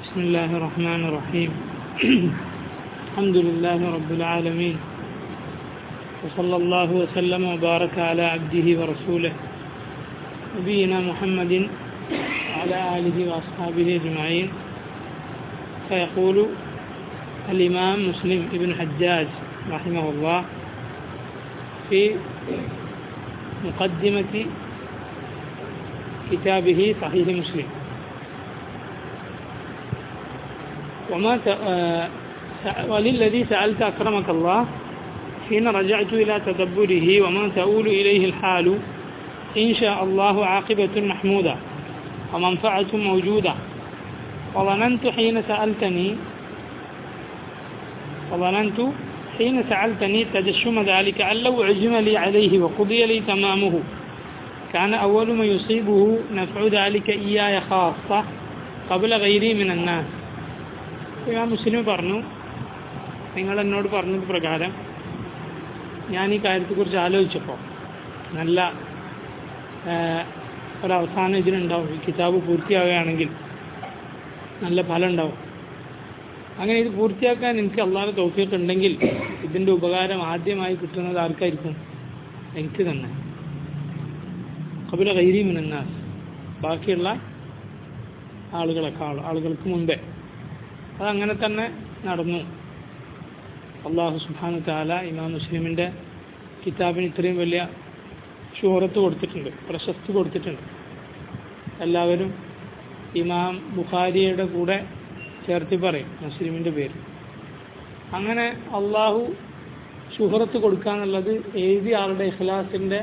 بسم الله الرحمن الرحيم الحمد لله رب العالمين وصلى الله وسلم وبارك على عبده ورسوله نبينا محمد وعلى آله وأصحابه أجمعين فيقول الإمام مسلم ابن حجاج رحمه الله في مقدمة كتابه صحيح مسلم وما ت... آه... وللذي سألت أكرمك الله حين رجعت إلى تدبره وما تؤول إليه الحال إن شاء الله عاقبة محمودة ومنفعة موجودة وظننت حين سألتني وظننت حين سألتني تجشم ذلك أن لو عزم لي عليه وقضي لي تمامه كان أول ما يصيبه نفع ذلك إياي خاصة قبل غيري من الناس ഞാൻ മുസ്ലിം പറഞ്ഞു നിങ്ങൾ എന്നോട് പറഞ്ഞത് പ്രകാരം ഞാൻ ഈ കാര്യത്തെക്കുറിച്ച് ആലോചിച്ചപ്പോൾ നല്ല ഒരവസാനം ഇതിനുണ്ടാവും ഈ കിതാബ് പൂർത്തിയാവുകയാണെങ്കിൽ നല്ല ഫലം ഉണ്ടാവും അങ്ങനെ ഇത് പൂർത്തിയാക്കാൻ എനിക്ക് അള്ളാഹ് തോഫിയൊക്കെ ഉണ്ടെങ്കിൽ ഇതിൻ്റെ ഉപകാരം ആദ്യമായി കിട്ടുന്നത് ആർക്കായിരിക്കും എനിക്ക് തന്നെ കപില കൈരി മിനന്നാസ് ബാക്കിയുള്ള ആളുകളൊക്കെ ആളുകൾക്ക് മുമ്പേ അതങ്ങനെ തന്നെ നടന്നു അള്ളാഹു സുബാനു താല ഇമാം മുസ്ലിമിൻ്റെ കിതാബിന് ഇത്രയും വലിയ ഷുഹറത്ത് കൊടുത്തിട്ടുണ്ട് പ്രശസ്തി കൊടുത്തിട്ടുണ്ട് എല്ലാവരും ഇമാം ബുഖാരിയുടെ കൂടെ ചേർത്തി പറയും മുസ്ലിമിൻ്റെ പേര് അങ്ങനെ അള്ളാഹു ഷുഹറത്ത് കൊടുക്കുക എന്നുള്ളത് എഴുതിയ ആളുടെ ഇഖ്ലാസിൻ്റെ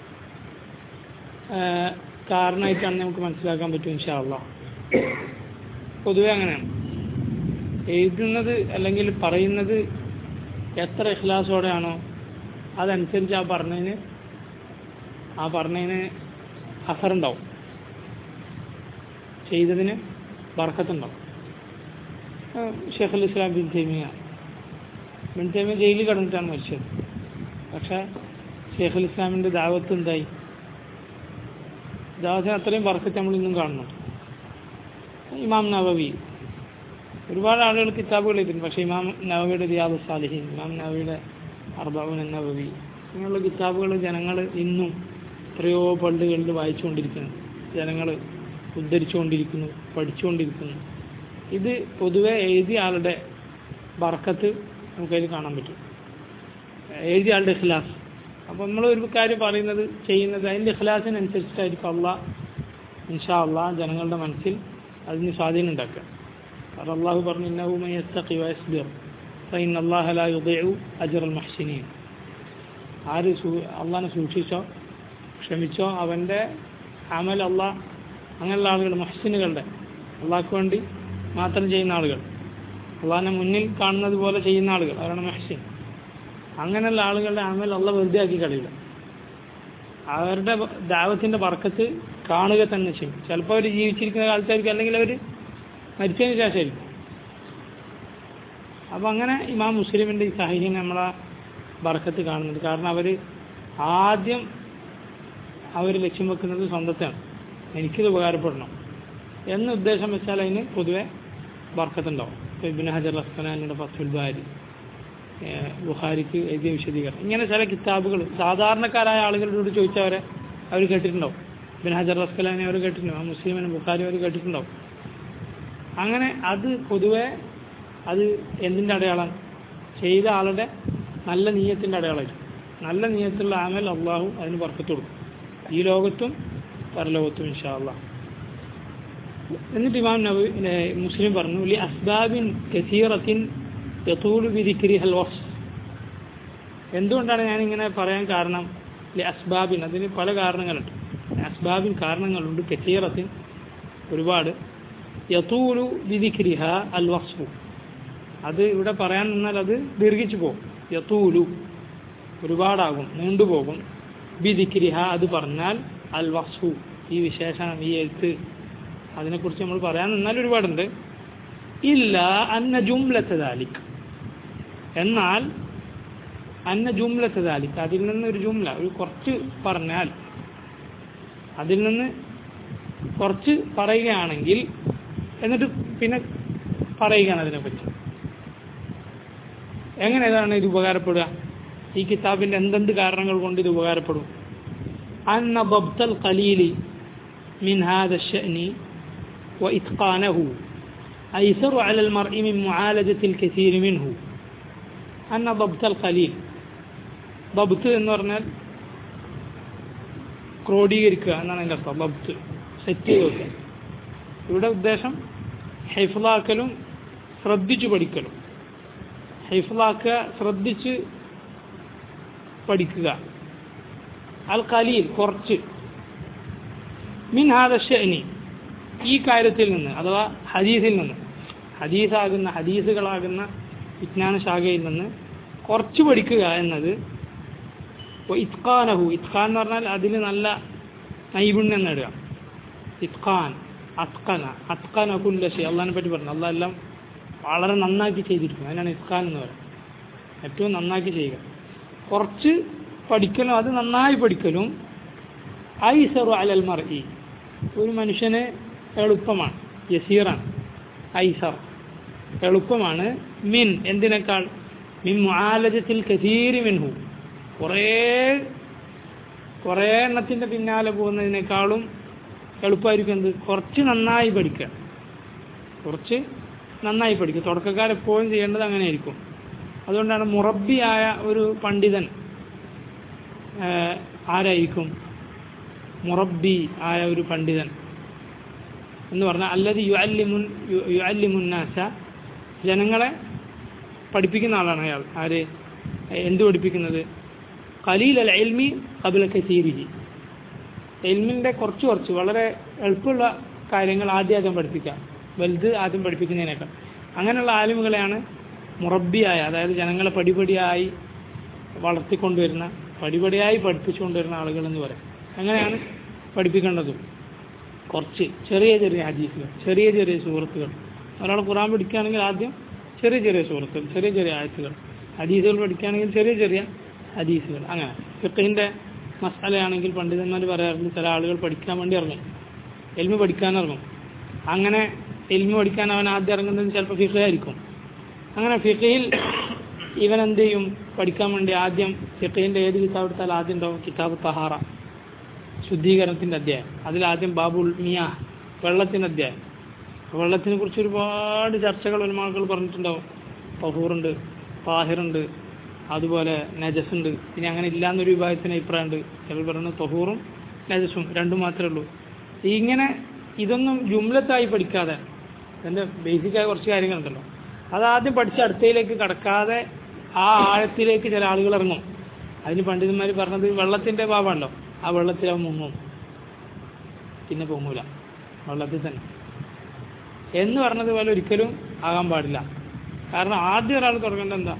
കാരണമായിട്ടാണ് നമുക്ക് മനസ്സിലാക്കാൻ പറ്റും ഇൻഷാ അള്ളാഹ് പൊതുവെ അങ്ങനെയാണ് എഴുതുന്നത് അല്ലെങ്കിൽ പറയുന്നത് എത്ര ഇഖ്ലാസോടെയാണോ അതനുസരിച്ച് ആ പറഞ്ഞതിന് ആ പറഞ്ഞതിന് അസറുണ്ടാവും ചെയ്തതിന് ബർക്കത്തുണ്ടാവും ഷെഖുൽ ഇസ്ലാം ബിൻ തൈമിയ ബിൻ തൈമിയ ജയിലിൽ കിടന്നിട്ടാണ് മരിച്ചത് പക്ഷേ ഷെഖുൽ ഇസ്ലാമിൻ്റെ ദാവത്ത് എന്തായി ദാവത്തിന് അത്രയും ബർക്കത്ത് നമ്മൾ ഇന്നും കാണുന്നു ഇമാം നവവി ഒരുപാട് ആളുകൾ കിതാബുകൾ എഴുതിയിട്ടുണ്ട് പക്ഷേ ഇമാം നവവിയുടെ റിയാദ് സാലിഹീൻ ഇമാം നവവിയുടെ അർബാബുൻ നവവി ഇങ്ങനെയുള്ള കിതാബുകൾ ജനങ്ങൾ ഇന്നും എത്രയോ പള്ളികളിൽ വായിച്ചുകൊണ്ടിരിക്കുന്നു ജനങ്ങൾ ഉദ്ധരിച്ചുകൊണ്ടിരിക്കുന്നു പഠിച്ചുകൊണ്ടിരിക്കുന്നു ഇത് പൊതുവെ എഴുതിയ ആളുടെ ബർക്കത്ത് നമുക്കതിൽ കാണാൻ പറ്റും എഴുതിയ ആളുടെ ഇഖ്ലാസ് അപ്പോൾ നമ്മൾ ഒരു കാര്യം പറയുന്നത് ചെയ്യുന്നത് അതിൻ്റെ ഇഖ്ലാസിനനുസരിച്ചിട്ടായിരിക്കും അള്ളാ ഇൻഷാ അള്ളാ ജനങ്ങളുടെ മനസ്സിൽ അതിന് സ്വാധീനം ഉണ്ടാക്കുക قال الله പറഞ്ഞു إنه من يتقي ويصبر فإن الله لا يضيع أجر المحسنين ആര് അള്ളാഹിനെ സൂക്ഷിച്ചോ ക്ഷമിച്ചോ അവൻ്റെ അമൽ അള്ളാഹ് അങ്ങനെയുള്ള ആളുകൾ മഹ്സിനുകളുടെ അള്ളാഹ്ക്ക് വേണ്ടി മാത്രം ചെയ്യുന്ന ആളുകൾ അള്ളാഹിനെ മുന്നിൽ കാണുന്നത് പോലെ ചെയ്യുന്ന ആളുകൾ അവരാണ് മഹ്സിൻ അങ്ങനെയുള്ള ആളുകളുടെ അമൽ അള്ള വെറുതെ ആക്കി കളിയില്ല അവരുടെ ദാവത്തിൻ്റെ വർക്കത്ത് കാണുക തന്നെ ചെയ്യും ചിലപ്പോൾ അവർ ജീവിച്ചിരിക്കുന്ന കാലത്തായിരിക്കും അല്ലെങ്കിൽ അവർ മരിച്ചതിന് ശേഷമായിരിക്കും അപ്പോൾ അങ്ങനെ ഇമാം മുസ്ലിമിൻ്റെ ഈ സാഹിത്യം നമ്മളെ ബർക്കത്ത് കാണുന്നുണ്ട് കാരണം അവർ ആദ്യം അവർ ലക്ഷ്യം വെക്കുന്നത് സ്വന്തത്തെയാണ് എനിക്കിത് ഉപകാരപ്പെടണം എന്ന ഉദ്ദേശം വെച്ചാൽ അതിന് പൊതുവെ ബർക്കത്തുണ്ടാവും ഇപ്പോൾ ഇബിൻ ഹജർ റസ്ഖനാനിയുടെ ഫത്തുൽ ബാരി ബുഹാരിക്ക് എഴുതിയ വിശദീകരണം ഇങ്ങനെ ചില കിതാബുകൾ സാധാരണക്കാരായ ആളുകളോട് ചോദിച്ചവരെ അവർ കേട്ടിട്ടുണ്ടാവും ഇബിൻ ഹജർ റസ്ഖലാനെ അവർ കേട്ടിട്ടുണ്ടാവും ആ മുസ്ലിമിനെ ബുഹാരി അവർ കേട്ടിട്ടുണ്ടാവും അങ്ങനെ അത് പൊതുവെ അത് എന്തിൻ്റെ അടയാളം ചെയ്ത ആളുടെ നല്ല നീയത്തിൻ്റെ അടയാളമായിരിക്കും നല്ല നീയത്തുള്ള ആമൽ അള്ളാഹു അതിന് പറക്കത്ത് കൊടുക്കും ഈ ലോകത്തും പരലോകത്തും ഇൻഷാ അള്ളാഹ് എന്നിട്ട് ഇമാം നബി മുസ്ലിം പറഞ്ഞു ലി അസ്ബാബിൻ കസീറത്തിൻ യത്തൂലു ബിദിക്രി ഹൽ വസ് എന്തുകൊണ്ടാണ് ഞാൻ ഇങ്ങനെ പറയാൻ കാരണം ലി അസ്ബാബിൻ അതിന് പല കാരണങ്ങളുണ്ട് അസ്ബാബിൻ കാരണങ്ങളുണ്ട് കസീറത്തിൻ ഒരുപാട് യത്തൂലു ബിദിക്രിഹ അൽ വസ്ഫു അത് ഇവിടെ പറയാൻ നിന്നാൽ അത് ദീർഘിച്ചു പോകും യത്തൂലു ഒരുപാടാകും നീണ്ടുപോകും ബിദിക്രിഹ അത് പറഞ്ഞാൽ അൽ വസ്ഫു ഈ വിശേഷണം ഈ എഴുത്ത് അതിനെക്കുറിച്ച് നമ്മൾ പറയാൻ നിന്നാൽ ഒരുപാടുണ്ട് ഇല്ല അന്ന ജുംലത്തതാലിക് എന്നാൽ അന്ന ജുംലത്തതാലിക് അതിൽ നിന്ന് ഒരു ജുംല ഒരു കുറച്ച് പറഞ്ഞാൽ അതിൽ നിന്ന് കുറച്ച് പറയുകയാണെങ്കിൽ എന്നിട്ട് പിന്നെ പറയുകയാണ് അതിനെപ്പറ്റി എങ്ങനെ ഇതാണ് ഇത് ഉപകാരപ്പെടുക ഈ കിതാബിൻ്റെ എന്തെന്ത് കാരണങ്ങൾ കൊണ്ട് ഇത് ഉപകാരപ്പെടും അന്ന ബബ്തൽ ഖലീലി മിൻ ഹാദ الشأن وإتقانه أيسر على المرء من معالجة الكثير منه أن ضبط القليل ضبط എന്ന് പറഞ്ഞാൽ ക്രോഡീകരിക്കുക എന്നാണ് എൻ്റെ അർത്ഥം ബബ്ത്ത് സെറ്റ് ചെയ്ത് വെക്കുക ഇവിടെ ഉദ്ദേശം ഹൈഫിളാക്കലും ശ്രദ്ധിച്ചു പഠിക്കലും ഹൈഫിളാക്കുക ശ്രദ്ധിച്ച് പഠിക്കുക അൽ ഖലീൽ കുറച്ച് മിൻ ഹാദശനി ഈ കാര്യത്തിൽ നിന്ന് അഥവാ ഹദീസിൽ നിന്ന് ഹദീസാകുന്ന ഹദീസുകളാകുന്ന വിജ്ഞാന ശാഖയിൽ നിന്ന് കുറച്ച് പഠിക്കുക എന്നത് ഇത്ഖാനഹു ഇത്ഖാൻ എന്ന് പറഞ്ഞാൽ അതിൽ നല്ല നൈപുണ്യം നേടുക ഇത്ഖാൻ അത്ഖന അത്ഖന കുല്ലശി അള്ളഹാനെ പറ്റി പറഞ്ഞു അള്ളാഹ് എല്ലാം വളരെ നന്നാക്കി ചെയ്തിരിക്കും അതിനാണ് ഇത്ഖാൻ എന്ന് പറയുന്നത് ഏറ്റവും നന്നാക്കി ചെയ്യുക കുറച്ച് പഠിക്കലും അത് നന്നായി പഠിക്കലും ഐസറു അലൽ മർഇ ഒരു മനുഷ്യന് എളുപ്പമാണ് യസീറാണ് ഐസർ എളുപ്പമാണ് മിൻ എന്തിനേക്കാൾ മിൻ മുആലജത്തിൽ കസീരി മിൻഹു കുറേ കുറേ എണ്ണത്തിൻ്റെ പിന്നാലെ പോകുന്നതിനേക്കാളും എളുപ്പമായിരിക്കും എന്ത് കുറച്ച് നന്നായി പഠിക്കുക കുറച്ച് നന്നായി പഠിക്കുക തുടക്കക്കാരെപ്പോഴും ചെയ്യേണ്ടത് അങ്ങനെയായിരിക്കും അതുകൊണ്ടാണ് മുറബിയായ ഒരു പണ്ഡിതൻ ആരായിരിക്കും മുറബി ആയ ഒരു പണ്ഡിതൻ എന്ന് പറഞ്ഞാൽ അല്ലത് യു അല്ലിമുൻ യു അല്ലിമുന്നാസ ജനങ്ങളെ പഠിപ്പിക്കുന്ന ആളാണ് അയാൾ ആര് എന്ത് പഠിപ്പിക്കുന്നത് ഖലീൽ അൽ എൽമി കബില കസീരിഹി എൽമിൻ്റെ കുറച്ച് കുറച്ച് വളരെ എളുപ്പമുള്ള കാര്യങ്ങൾ ആദ്യം ആദ്യം പഠിപ്പിക്കുക വലുത് ആദ്യം പഠിപ്പിക്കുന്നതിനേക്കാൾ അങ്ങനെയുള്ള ആലിമുകളെയാണ് മുറബിയായ അതായത് ജനങ്ങളെ പടിപടിയായി വളർത്തിക്കൊണ്ടുവരുന്ന പടിപടിയായി പഠിപ്പിച്ചുകൊണ്ടുവരുന്ന ആളുകൾ എന്ന് പറയും അങ്ങനെയാണ് പഠിപ്പിക്കേണ്ടതും കുറച്ച് ചെറിയ ചെറിയ ഹദീസുകൾ ചെറിയ ചെറിയ സുഹൃത്തുക്കൾ ഒരാൾ ഖുറാൻ പഠിക്കുകയാണെങ്കിൽ ആദ്യം ചെറിയ ചെറിയ സുഹൃത്തുക്കൾ ചെറിയ ചെറിയ ആയത്തുകൾ ഹദീസുകൾ പഠിക്കുകയാണെങ്കിൽ ചെറിയ ചെറിയ ഹദീസുകൾ അങ്ങനെ ഫിഖിൻ്റെ മസാലയാണെങ്കിൽ പണ്ഡിതന്മാർ പറയാറുണ്ട് ചില ആളുകൾ പഠിക്കാൻ വേണ്ടി ഇറങ്ങും എൽമ പഠിക്കാൻ ഇറങ്ങും അങ്ങനെ എൽമ പഠിക്കാൻ അവൻ ആദ്യം ഇറങ്ങുന്നത് ചിലപ്പോൾ ഫിഖായിരിക്കും അങ്ങനെ ഫിഖയിൽ ഇവൻ എന്ത് ചെയ്യും പഠിക്കാൻ വേണ്ടി ആദ്യം ഫിഖിൻ്റെ ഏത് കിതാബ് എടുത്താൽ ആദ്യം ഉണ്ടാവും കിതാബ് തഹാറ ശുദ്ധീകരണത്തിൻ്റെ അധ്യായം അതിലാദ്യം ബാബുൽ മിയ വെള്ളത്തിൻ്റെ അധ്യായം വെള്ളത്തിനെ കുറിച്ച് ഒരുപാട് ചർച്ചകൾ ഒരുമാക്കൾ പറഞ്ഞിട്ടുണ്ടാവും തഹൂറുണ്ട് താഹിറുണ്ട് അതുപോലെ നജസുണ്ട് ഇനി അങ്ങനെ ഇല്ലാന്നൊരു വിഭാഗത്തിന് അഭിപ്രായമുണ്ട് ചിലർ പറയുന്നത് തൊഹൂറും നജസും രണ്ടും മാത്രമേ ഉള്ളൂ ഇങ്ങനെ ഇതൊന്നും ജുംലത്തായി പഠിക്കാതെ എൻ്റെ ബേസിക്കായ കുറച്ച് കാര്യങ്ങളുണ്ടല്ലോ അതാദ്യം പഠിച്ച് അടുത്തയിലേക്ക് കടക്കാതെ ആ ആഴത്തിലേക്ക് ചില ആളുകൾ ഇറങ്ങും അതിന് പണ്ഡിതന്മാർ പറഞ്ഞത് വെള്ളത്തിൻ്റെ ഭാവമുണ്ടല്ലോ ആ വെള്ളത്തിൽ അവൻ മുങ്ങും പിന്നെ പൊങ്ങൂല വെള്ളത്തിൽ തന്നെ എന്ന് പറഞ്ഞത് പോലെ ഒരിക്കലും ആകാൻ പാടില്ല കാരണം ആദ്യം ഒരാൾ തുടങ്ങേണ്ടത് എന്താ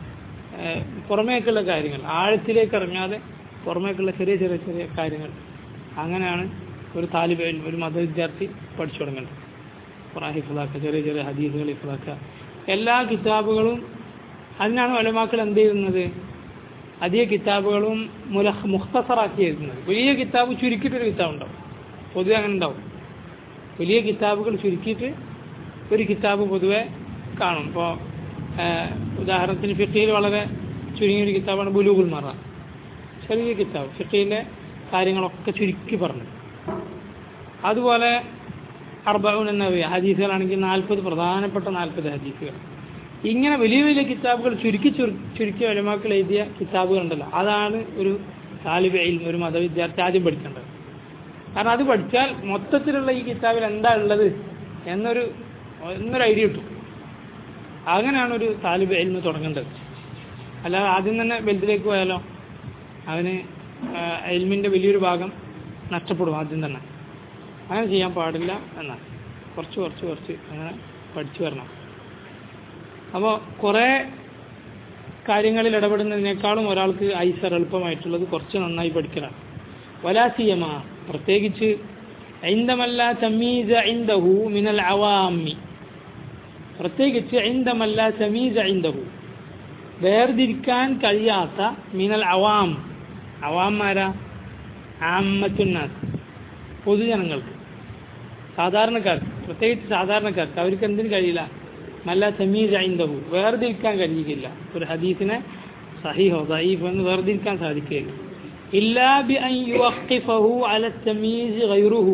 പുറമേക്കുള്ള കാര്യങ്ങൾ ആഴത്തിലേക്ക് ഇറങ്ങാതെ പുറമേക്കുള്ള ചെറിയ ചെറിയ ചെറിയ കാര്യങ്ങൾ അങ്ങനെയാണ് ഒരു താലിബ് ഒരു മതവിദ്യാർത്ഥി പഠിച്ചു തുടങ്ങേണ്ടത് ഖുറാൻ ഹിഫ്ലാക്കുക ചെറിയ ചെറിയ ഹദീസുകൾ ഹിഫ്ലാക്കുക എല്ലാ കിതാബുകളും അതിനാണ് വലമാക്കൾ എന്ത് ചെയ്യുന്നത് അധിക കിതാബുകളും മുലഹ് മുഖ്തസറാക്കി എഴുതുന്നത് വലിയ കിതാബ് ചുരുക്കിയിട്ടൊരു കിതാബ് ഉണ്ടാവും പൊതുവെ അങ്ങനെ ഉണ്ടാവും വലിയ കിതാബുകൾ ചുരുക്കിയിട്ട് ഒരു കിതാബ് പൊതുവെ കാണും ഇപ്പോൾ ഉദാഹരണത്തിന് ഫിഖയിൽ വളരെ ചുരുങ്ങിയൊരു കിതാബാണ് ബുലൂഗുൽ മറ ചെറിയ കിതാബ് ഫിഖയിലെ കാര്യങ്ങളൊക്കെ ചുരുക്കി പറഞ്ഞു അതുപോലെ അർബഊൻ എന്ന ഹദീസുകളാണെങ്കിൽ നാൽപ്പത് പ്രധാനപ്പെട്ട നാൽപ്പത് ഹദീസുകൾ ഇങ്ങനെ വലിയ വലിയ കിതാബുകൾ ചുരുക്കി ചുരുക്കി വലമാക്കൾ എഴുതിയ കിതാബുകളുണ്ടല്ലോ അതാണ് ഒരു താലിബയിൽ ഒരു മതവിദ്യാർത്ഥി ആദ്യം പഠിക്കേണ്ടത് കാരണം അത് പഠിച്ചാൽ മൊത്തത്തിലുള്ള ഈ കിതാബിൽ എന്താ ഉള്ളത് എന്നൊരു എന്നൊരു ഐഡിയ കിട്ടും അങ്ങനെയാണ് ഒരു താലിബ് എൽമ് തുടങ്ങേണ്ടത് അല്ലാതെ ആദ്യം തന്നെ വലുതിലേക്ക് പോയാലോ അവന് എൽമിൻ്റെ വലിയൊരു ഭാഗം നഷ്ടപ്പെടും ആദ്യം തന്നെ അങ്ങനെ ചെയ്യാൻ പാടില്ല എന്നാണ് കുറച്ച് കുറച്ച് കുറച്ച് അങ്ങനെ പഠിച്ചു വരണം അപ്പോൾ കുറേ കാര്യങ്ങളിൽ ഇടപെടുന്നതിനേക്കാളും ഒരാൾക്ക് ഐസർ എളുപ്പമായിട്ടുള്ളത് കുറച്ച് നന്നായി പഠിക്കലാണ് വലാസിയമ പ്രത്യേകിച്ച് ഐന്ദമല്ല തമീസ ഐന്ദഹു മിനൽ അവാമി പ്രത്യേകിച്ച് ഐന്ദമല്ല തമീസ ഐന്ദഹു വേർതിരിക്കാൻ കഴിയാത്ത മിനൽ അവാം അവാമാരാ ആമ്മത്തുന്നാസ് പൊതുജനങ്ങൾക്ക് സാധാരണക്കാർക്ക് പ്രത്യേകിച്ച് സാധാരണക്കാർക്ക് അവർക്ക് എന്തിനു കഴിയില്ല മല്ല തമീസ് ഐന്ദഹു വേർതിരിക്കാൻ കഴിയുകയില്ല ഒരു ഹദീസിനെ സഹീഹോ ദഈഫ് എന്ന് വേർതിരിക്കാൻ സാധിക്കുകയില്ല ഇല്ലാ ബി അൻ യുവഖിഫഹു അല തമീസ് ഗൈറുഹു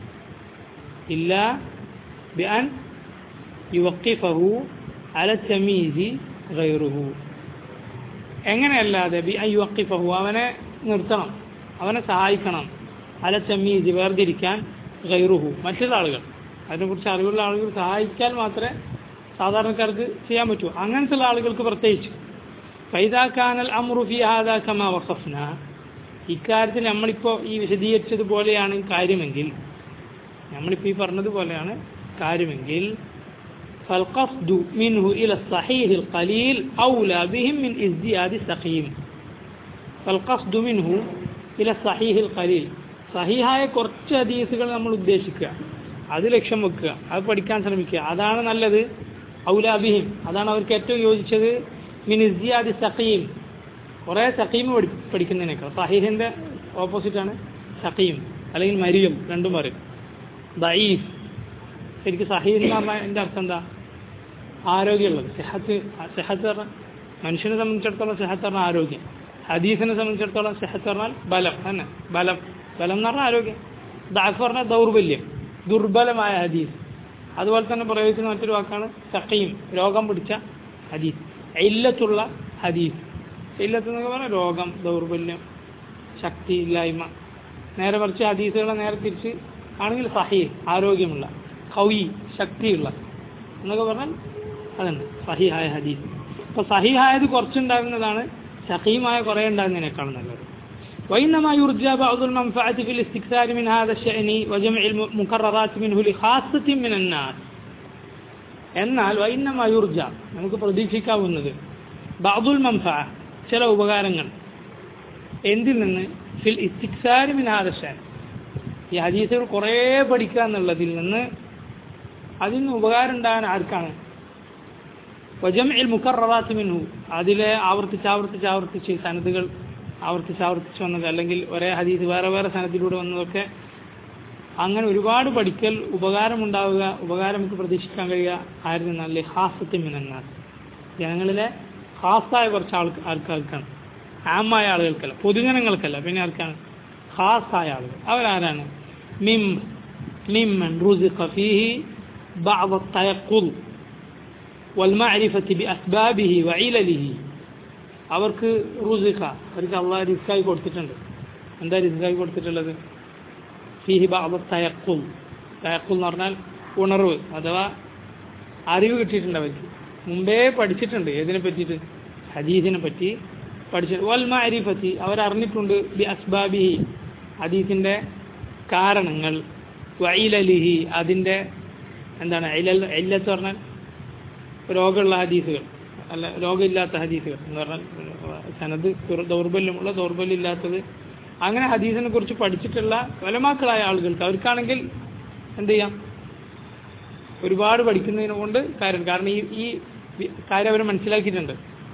ഇല്ലാ ബി അൻ യുവഖിഫഹു അല തമീസ് ഗൈറുഹു എങ്ങനെയല്ലാതെ ബി അൻ യുവഖിഫഹു അവനെ നിർത്തണം അവനെ സഹായിക്കണം അല തമീസ് വേർതിരിക്കാൻ ഗൈറുഹു മറ്റുള്ള ആളുകൾ അതിനെക്കുറിച്ച് അറിവുള്ള ആളുകൾ സഹായിച്ചാൽ മാത്രമേ സാധാരണക്കാർക്ക് ചെയ്യാൻ പറ്റൂ അങ്ങനത്തെ ഉള്ള ആളുകൾക്ക് പ്രത്യേകിച്ച് ഫൈദാക്കാനൽ അമ്രുഫി ഹാദാ കമാ വഖഫ്ന ഇക്കാര്യത്തിൽ നമ്മളിപ്പോൾ ഈ വിശദീകരിച്ചതുപോലെയാണ് കാര്യമെങ്കിൽ നമ്മളിപ്പോൾ ഈ പറഞ്ഞതുപോലെയാണ് കാര്യമെങ്കിൽ فالقصد منه إلى الصحيح القليل أولى بهم من ازدياد سقيم فالقصد منه إلى الصحيح القليل സഹിഹായ കുറച്ച് ഹദീസുകൾ നമ്മൾ ഉദ്ദേശിക്കുക അത് ലക്ഷ്യം വെക്കുക അത് പഠിക്കാൻ ശ്രമിക്കുക അതാണ് നല്ലത് ഔലാബിഹിം അതാണ് അവർക്ക് ഏറ്റവും യോജിച്ചത് മിനിസിയാദി സഖീം കുറേ സഖീം പഠി പഠിക്കുന്നതിനേക്കാൾ സഹീഹിൻ്റെ ഓപ്പോസിറ്റാണ് സഖീം അല്ലെങ്കിൽ മരിയം രണ്ടും പറയും ദയീഫ് ശരിക്കും സഹീഹ് എന്ന് പറഞ്ഞാൽ എൻ്റെ അർത്ഥം എന്താ ആരോഗ്യമുള്ളത് സെഹത്ത് സെഹത്ത് പറഞ്ഞാൽ മനുഷ്യനെ സംബന്ധിച്ചിടത്തോളം സെഹത്ത് പറഞ്ഞാൽ ആരോഗ്യം ഹദീസിനെ സംബന്ധിച്ചിടത്തോളം സെഹത്ത് പറഞ്ഞാൽ ബലം തന്നെ ബലം ബലം എന്ന് പറഞ്ഞാൽ ആരോഗ്യം ദാഫ് പറഞ്ഞാൽ ദൗർബല്യം ദുർബലമായ ഹദീസ് അതുപോലെ തന്നെ പ്രയോഗിക്കുന്ന മറ്റൊരു വാക്കാണ് സഖീം രോഗം പിടിച്ച ഹദീസ് ഇല്ലത്തുള്ള ഹദീസ് ഇല്ലത്ത് എന്നൊക്കെ പറഞ്ഞാൽ രോഗം ദൗർബല്യം ശക്തി ഇല്ലായ്മ നേരെ മറിച്ച് ഹദീസുകളെ നേരെ തിരിച്ച് ആണെങ്കിൽ സഹീ ആരോഗ്യമുള്ള കൗയി ശക്തിയുള്ള എന്നൊക്കെ പറഞ്ഞാൽ അതുണ്ട് സഹിഹായ ഹദീസ് അപ്പോൾ സഹിഹായത് കുറച്ചുണ്ടാകുന്നതാണ് സഹീമായ കുറേ ഉണ്ടാകുന്നതിനേക്കാളും നല്ലത് وإنما يرجى بعض المنفعة في الاستكثار من هذا الشأن وجمع المكررات منه لخاصة من الناس എന്നാൽ വൈന്നമ യുർജ നമുക്ക് പ്രതീക്ഷിക്കാവുന്നത് ബാദുൽ മംഫ ചില ഉപകാരങ്ങൾ എന്തിൽ നിന്ന് ഫിൽ ഇസ്തിക്സാരി മിൻ ആദർശാൻ ഈ ഹദീസുകൾ കുറേ പഠിക്കുക എന്നുള്ളതിൽ നിന്ന് അതിൽ നിന്ന് ഉപകാരം ഉണ്ടാകാൻ ആർക്കാണ് വജംഇൽ മുക്കറാത്ത് മിൻഹു അതിലെ ആവർത്തിച്ച് ആവർത്തിച്ച് ആവർത്തിച്ച് സനദുകൾ ആവർത്തിച്ച് ആവർത്തിച്ച് വന്നത് അല്ലെങ്കിൽ ഒരേ ഹദീസ് വേറെ വേറെ സനദിലൂടെ വന്നതൊക്കെ അങ്ങനെ ഒരുപാട് പഠിക്കൽ ഉപകാരമുണ്ടാവുക ഉപകാരം നമുക്ക് പ്രതീക്ഷിക്കാൻ കഴിയുക ആരിൽ നല്ല ഹാസത്യം മിനന്നാൽ ജനങ്ങളിലെ ഹാസായ കുറച്ച് ആൾ ആൾക്കാർക്കാണ് ആമായ ആളുകൾക്കല്ല പൊതുജനങ്ങൾക്കല്ല പിന്നെ ആർക്കാണ് ഖാസായ ആളുകൾ അവരാരാണ് മിം മിമ്മൻ റുസിഖ ഫീഹി بعض التيقظ والمعرفة بأسبابه وعلله അവർക്ക് റുസിഖ അവർക്ക് അള്ളാഹ് റിസ്ക്കായി കൊടുത്തിട്ടുണ്ട് എന്താ റിസ്ക്കായി കൊടുത്തിട്ടുള്ളത് ഫിഹി ബാബ തയക്കുൽ തയക്കുൽ എന്ന് പറഞ്ഞാൽ ഉണർവ് അഥവാ അറിവ് കിട്ടിയിട്ടുണ്ട് അവർക്ക് മുമ്പേ പഠിച്ചിട്ടുണ്ട് ഏതിനെ പറ്റിയിട്ട് ഹദീസിനെ പറ്റി പഠിച്ചിട്ട് വൽ മാരിഫത്തി അവരറിഞ്ഞിട്ടുണ്ട് ബി അസ്ബാബിഹി ഹദീസിൻ്റെ കാരണങ്ങൾ വൈലലിഹി അതിൻ്റെ എന്താണ് ഇലൽ ഇല്ലത്ത് പറഞ്ഞാൽ രോഗമുള്ള ഹദീസുകൾ അല്ല രോഗമില്ലാത്ത ഹദീസുകൾ എന്ന് പറഞ്ഞാൽ സനത് ദൗർബല്യമുള്ള ദൗർബല്യമില്ലാത്തത് അങ്ങനെ ഹദീസിനെ കുറിച്ച് പഠിച്ചിട്ടുള്ള വലമാക്കളായ ആളുകൾക്ക് അവർക്കാണെങ്കിൽ എന്ത് ചെയ്യാം ഒരുപാട് പഠിക്കുന്നതിനെ കൊണ്ട് കാര്യം കാരണം ഈ ഈ കാര്യം അവർ മനസ്സിലാക്കിയിട്ടുണ്ട്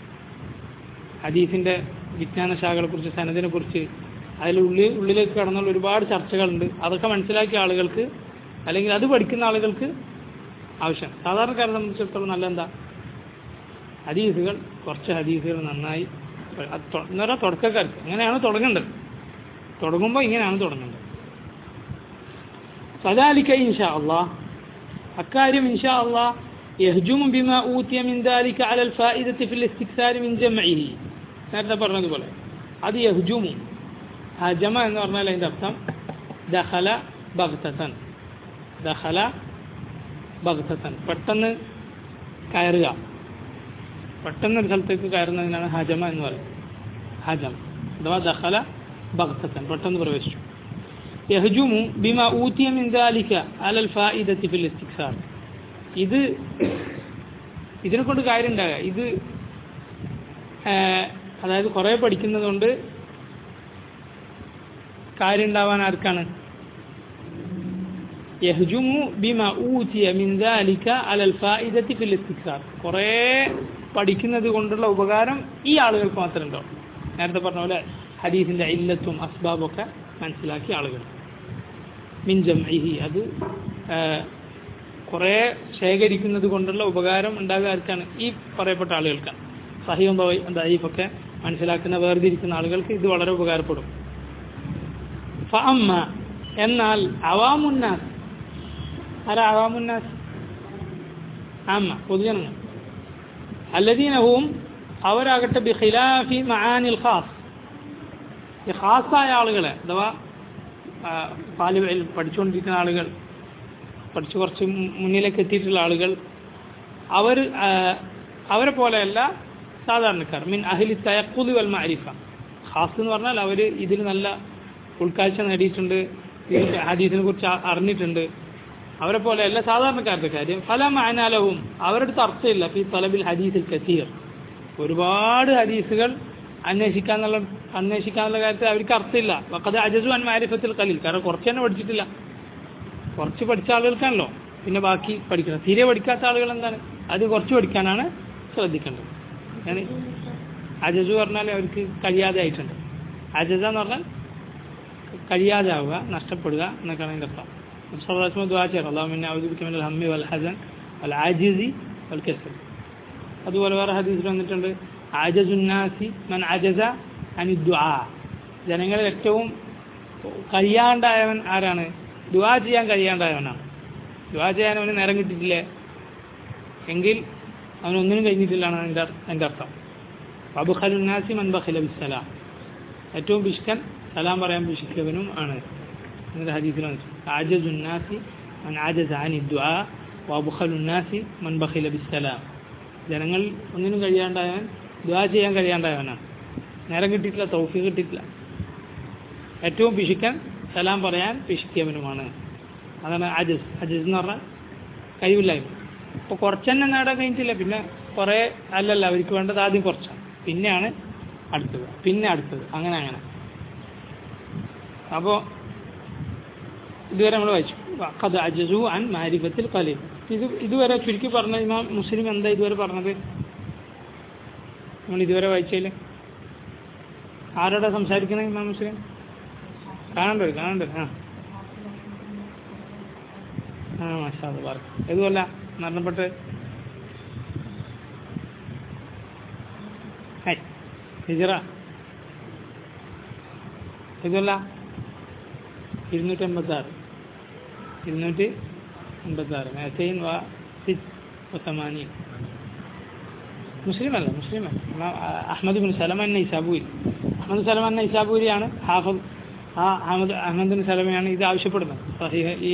ഹദീസിൻ്റെ വിജ്ഞാന ശാഖകളെ കുറിച്ച് സനദിനെ കുറിച്ച് അതിൽ ഉള്ളിൽ ഉള്ളിലേക്ക് കടന്നുള്ള ഒരുപാട് ചർച്ചകളുണ്ട് അതൊക്കെ മനസ്സിലാക്കിയ ആളുകൾക്ക് അല്ലെങ്കിൽ അത് പഠിക്കുന്ന ആളുകൾക്ക് ആവശ്യം സാധാരണക്കാരെ സംബന്ധിച്ചിടത്തോളം നല്ല എന്താ ഹദീസുകൾ കുറച്ച് ഹദീസുകൾ നന്നായി എന്ന് പറഞ്ഞാൽ തുടക്കക്കാർക്ക് അങ്ങനെയാണ് തുടങ്ങേണ്ടത് തുടങ്ങുമ്പോൾ ഇങ്ങനെയാണ് തുടങ്ങേണ്ടത് فذلك إن شاء الله അക്കാര്യം إن شاء الله يهجم بما أوتي من ذلك على الفائدة في الاستكثار من جمعه നേരത്തെ പറഞ്ഞതുപോലെ അത് യഹ്ജുമു ഹജമ എന്ന് പറഞ്ഞാൽ അതിൻ്റെ അർത്ഥം ദഹല ബഗ്തൻ ദഹല ബഗ്തൻ പെട്ടെന്ന് കയറുക പെട്ടെന്ന് ഒരു സ്ഥലത്തേക്ക് കയറുന്നതിനാണ് ഹജമ എന്ന് പറയുന്നത് ഹജം അഥവാ ദഹല ബഗ്തൻ പെട്ടെന്ന് പ്രവേശിച്ചു യഹ്ജുമു ബിമ ഊത്തിയ മിൻ ദാലിക അലൽ ഫായിദത്തി ഫിൽ ഇസ്തിക്സാർ ഇത് ഇതിനെ കൊണ്ട് കാര്യം ഉണ്ടാകുക ഇത് അതായത് കുറേ പഠിക്കുന്നത് കൊണ്ട് കാര്യം ഉണ്ടാവാൻ ആർക്കാണ് യഹ്ജുമു ബിമ ഊതിയ മിൻ ദാലിക അലൽ ഫായിദത്തി ഫിൽ ഇസ്തിക്സാർ കുറേ പഠിക്കുന്നത് കൊണ്ടുള്ള ഉപകാരം ഈ ആളുകൾക്ക് മാത്രമേ ഉണ്ടാവും നേരത്തെ പറഞ്ഞ പോലെ ഹദീസിൻ്റെ ഇല്ലത്തും അസ്ബാബും ഒക്കെ മനസ്സിലാക്കിയ ആളുകൾ മിൻ ജംഇഹി അത് കുറേ ശേഖരിക്കുന്നത് കൊണ്ടുള്ള ഉപകാരം ഉണ്ടാകുക ആർക്കാണ് ഈ പറയപ്പെട്ട ആളുകൾക്കാണ് സഹിയും ദൈഫൊക്കെ മനസ്സിലാക്കുന്ന വേർതിരിക്കുന്ന ആളുകൾക്ക് ഇത് വളരെ ഉപകാരപ്പെടും ഫഅമ്മ എന്നാൽ അവാമുന്നാസ് ആരാ അവാമുന്നാസ് ആമ്മ പൊതുജനങ്ങൾ അല്ലദീനഹും അവരാകട്ടെ ബി ഖിലാഫി മആനിൽ ഖാസ് ഈ ഖാസായ ആളുകളെ അഥവാ പാല് പഠിച്ചുകൊണ്ടിരിക്കുന്ന ആളുകൾ പഠിച്ച് കുറച്ച് മുന്നിലേക്ക് എത്തിയിട്ടുള്ള ആളുകൾ അവർ അവരെ പോലെയല്ല സാധാരണക്കാർ മീൻ അഹിലി തയക്കുതി വൽ മാരിഫ ഖാസ് എന്ന് പറഞ്ഞാൽ അവർ ഇതിൽ നല്ല ഉൾക്കാഴ്ച നേടിയിട്ടുണ്ട് ഇതിൻ്റെ ഹദീസിനെ കുറിച്ച് അറിഞ്ഞിട്ടുണ്ട് അവരെ പോലെയല്ല സാധാരണക്കാരുടെ കാര്യം ഫല മാനാലവും അവരുടെ അടുത്ത് അർത്ഥമില്ല ഫി തലബിൽ ഹദീസിൽ കസീർ ഒരുപാട് ഹദീസുകൾ അന്വേഷിക്കാന്നുള്ള അന്വേഷിക്കാനുള്ള കാര്യത്തിൽ അവർക്ക് അർത്ഥമില്ല വക്കത് അജസു അൻ മാരിഫത്തിൽ കലിൽ കാരണം കുറച്ച് തന്നെ പഠിച്ചിട്ടില്ല കുറച്ച് പഠിച്ച ആളുകൾക്കാണല്ലോ പിന്നെ ബാക്കി പഠിക്കണം തീരെ പഠിക്കാത്ത ആളുകൾ എന്താണ് അത് കുറച്ച് പഠിക്കാനാണ് ശ്രദ്ധിക്കേണ്ടത് ഞാൻ അജസു പറഞ്ഞാൽ അവർക്ക് കഴിയാതെ ആയിട്ടുണ്ട് അജസ എന്ന് പറഞ്ഞാൽ കഴിയാതെ ആവുക നഷ്ടപ്പെടുക എന്നൊക്കെയാണ് അതിൻ്റെ അർത്ഥം നബ്സല്ലാസ്മ ദ്വാ ചെയ്യണം അള്ളാഹു പിന്നെ അവതരിപ്പിക്കുമ്പോൾ ഹമ്മി വൽ ഹസൻ വൽ ആജിസി വൽ കസൽ അതുപോലെ വേറെ ഹദീസിൽ വന്നിട്ടുണ്ട് ആജസുന്നാസി മൻ അജസ അനി ദ്വാ ജനങ്ങളിൽ ഏറ്റവും കഴിയാണ്ടായവൻ ആരാണ് ദുവാ ചെയ്യാൻ കഴിയാണ്ടായവനാണ് ദുവാ ചെയ്യാൻ അവന് നേരം കിട്ടിയിട്ടില്ലേ എങ്കിൽ അവനൊന്നിനും കഴിഞ്ഞിട്ടില്ലാണ് എൻ്റെ എൻ്റെ അർത്ഥം അബുഖലുന്നാസി മൻ ബഖില ബിസ്സലാം ഏറ്റവും പിഷ്കൻ സലാം പറയാൻ പിഷ്കവനും ആണ് എന്നൊരു ഹദീസിൽ വന്നിട്ടുണ്ട് ആജസുന്നാസി മൻ ആജസ അനി ദ്വാ വബുഖലുന്നാസി മൻ ബഖില ബിസ്സലാം ജനങ്ങൾ ഒന്നിനും കഴിയാണ്ടായവൻ ദ്വാ ചെയ്യാൻ കഴിയാണ്ടായവനാണ് നേരം കിട്ടിയിട്ടില്ല തൗഫി കിട്ടിയിട്ടില്ല ഏറ്റവും പിശുക്കൻ സലാം പറയാൻ പിശുക്കിയവനുമാണ് അതാണ് അജസ് അജസ് എന്ന് പറഞ്ഞാൽ കഴിവില്ലായ്മ ഇപ്പോൾ കുറച്ച് തന്നെ നേടാൻ കഴിഞ്ഞിട്ടില്ല പിന്നെ കുറേ അല്ലല്ല അവർക്ക് വേണ്ടത് ആദ്യം കുറച്ചാണ് പിന്നെയാണ് അടുത്തത് പിന്നെ അടുത്തത് അങ്ങനെ അങ്ങനെ അപ്പോൾ ഇതുവരെ നമ്മൾ വായിച്ചു കഥ അജസു അൻ മാരിഫത്തിൽ കലീം ഇത് ഇതുവരെ ചുരുക്കി പറഞ്ഞ ഇമാം മുസ്ലിം എന്താ ഇതുവരെ പറഞ്ഞത് നമ്മൾ ഇതുവരെ വായിച്ചതിൽ ആരോടാ സംസാരിക്കുന്നത് ഇമാം മുസ്ലിം കാണണ്ടത് കാണണ്ടത് ആ ആ മാഷാ അത് പറ ഏതുമല്ല മരണപ്പെട്ട് ഹൈ ഹിജറ ഇതല്ല ഇരുന്നൂറ്റി എൺപത്താറ് ഇരുന്നൂറ്റി എൺപത്താറ് മേസൈൻ വ സിറ്റ് വസമാനി മുസ്ലിമല്ല മുസ്ലിമല്ല Ahmad bin Salman Naisaburi Ahmad Salman നൈസാബൂരിയാണ് ഹാഫദ് ആ അഹമ്മദ് അഹമ്മദ് ബിൻ സലമയാണ് ഇത് ആവശ്യപ്പെടുന്നത് സഹീഹ് ഈ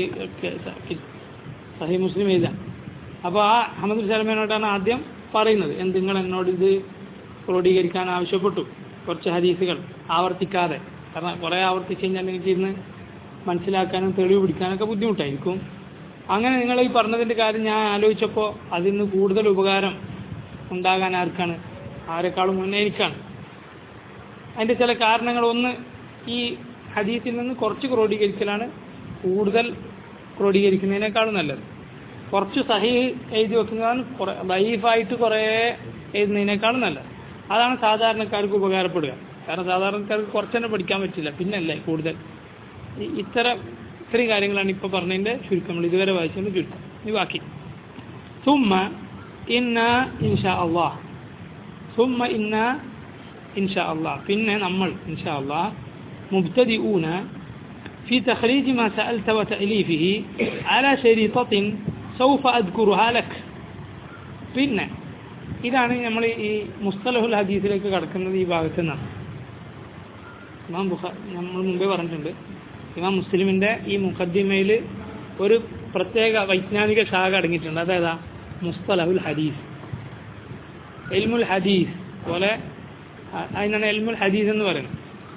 സഹി മുസ്ലിം എഴുതാൻ അപ്പോൾ ആ അഹമ്മദ് ബിൻ സലമാനോടാണ് ആദ്യം പറയുന്നത് എന്ത് നിങ്ങൾ എന്നോട് ഇത് ക്രോഡീകരിക്കാൻ ആവശ്യപ്പെട്ടു കുറച്ച് ഹദീസുകൾ ആവർത്തിക്കാതെ കാരണം കുറേ ആവർത്തിച്ച് കഴിഞ്ഞാൽ എനിക്ക് ഇരുന്ന് മനസ്സിലാക്കാനും തെളിവ് പിടിക്കാനൊക്കെ ബുദ്ധിമുട്ടായിരിക്കും അങ്ങനെ നിങ്ങൾ ഈ പറഞ്ഞതിൻ്റെ കാര്യം ഞാൻ ആലോചിച്ചപ്പോൾ അതിൽ നിന്ന് കൂടുതൽ ഉപകാരം ഉണ്ടാകാൻ ആർക്കാണ് ആരെക്കാളും മുന്നേ എനിക്കാണ് അതിൻ്റെ ചില കാരണങ്ങൾ ഒന്ന് ഈ ഹദീസിൽ നിന്ന് കുറച്ച് ക്രോഡീകരിക്കലാണ് കൂടുതൽ ക്രോഡീകരിക്കുന്നതിനേക്കാളും നല്ലത് കുറച്ച് സഹി എഴുതി വെക്കുന്നതാണ് കുറേ ലൈഫായിട്ട് കുറേ എഴുതുന്നതിനേക്കാളും നല്ലത് അതാണ് സാധാരണക്കാർക്ക് ഉപകാരപ്പെടുക കാരണം സാധാരണക്കാർക്ക് കുറച്ച് തന്നെ പഠിക്കാൻ പറ്റില്ല പിന്നല്ലേ കൂടുതൽ ഇത്തരം ഇത്രയും കാര്യങ്ങളാണ് ഇപ്പോൾ പറഞ്ഞതിൻ്റെ ചുരുക്കം നമ്മൾ ഇതുവരെ വായിച്ചതിൻ്റെ ചുരുക്കം ഈ ബാക്കി സുമ്മ ഇന്ന ഇൻഷാ അള്ളാഹ് സുമ്മ ഇന്ന ഇൻഷാ അള്ളാഹ് പിന്നെ നമ്മൾ ഇൻഷാ അള്ളാഹ് مبتدئون في تخريج ما سألت وتأليفه على شريطة سوف أذكرها لك പിന്നെ ഇതാണ് നമ്മൾ ഈ മുസ്തലഹുൽ ഹദീസിലേക്ക് കടക്കുന്നത് ഈ ഭാഗത്ത് നിന്നാണ് ഇമാം ബുഖ നമ്മൾ മുമ്പേ പറഞ്ഞിട്ടുണ്ട് ഇമാം മുസ്ലിമിൻ്റെ ഈ മുഖദ്ദിമയിൽ ഒരു പ്രത്യേക വൈജ്ഞാനിക ശാഖ അടങ്ങിയിട്ടുണ്ട് അതേതാ മുസ്തലഹുൽ ഹദീസ് എൽമുൽ ഹദീസ് പോലെ അതിനാണ് എൽമുൽ ഹദീസ് എന്ന് പറയുന്നത്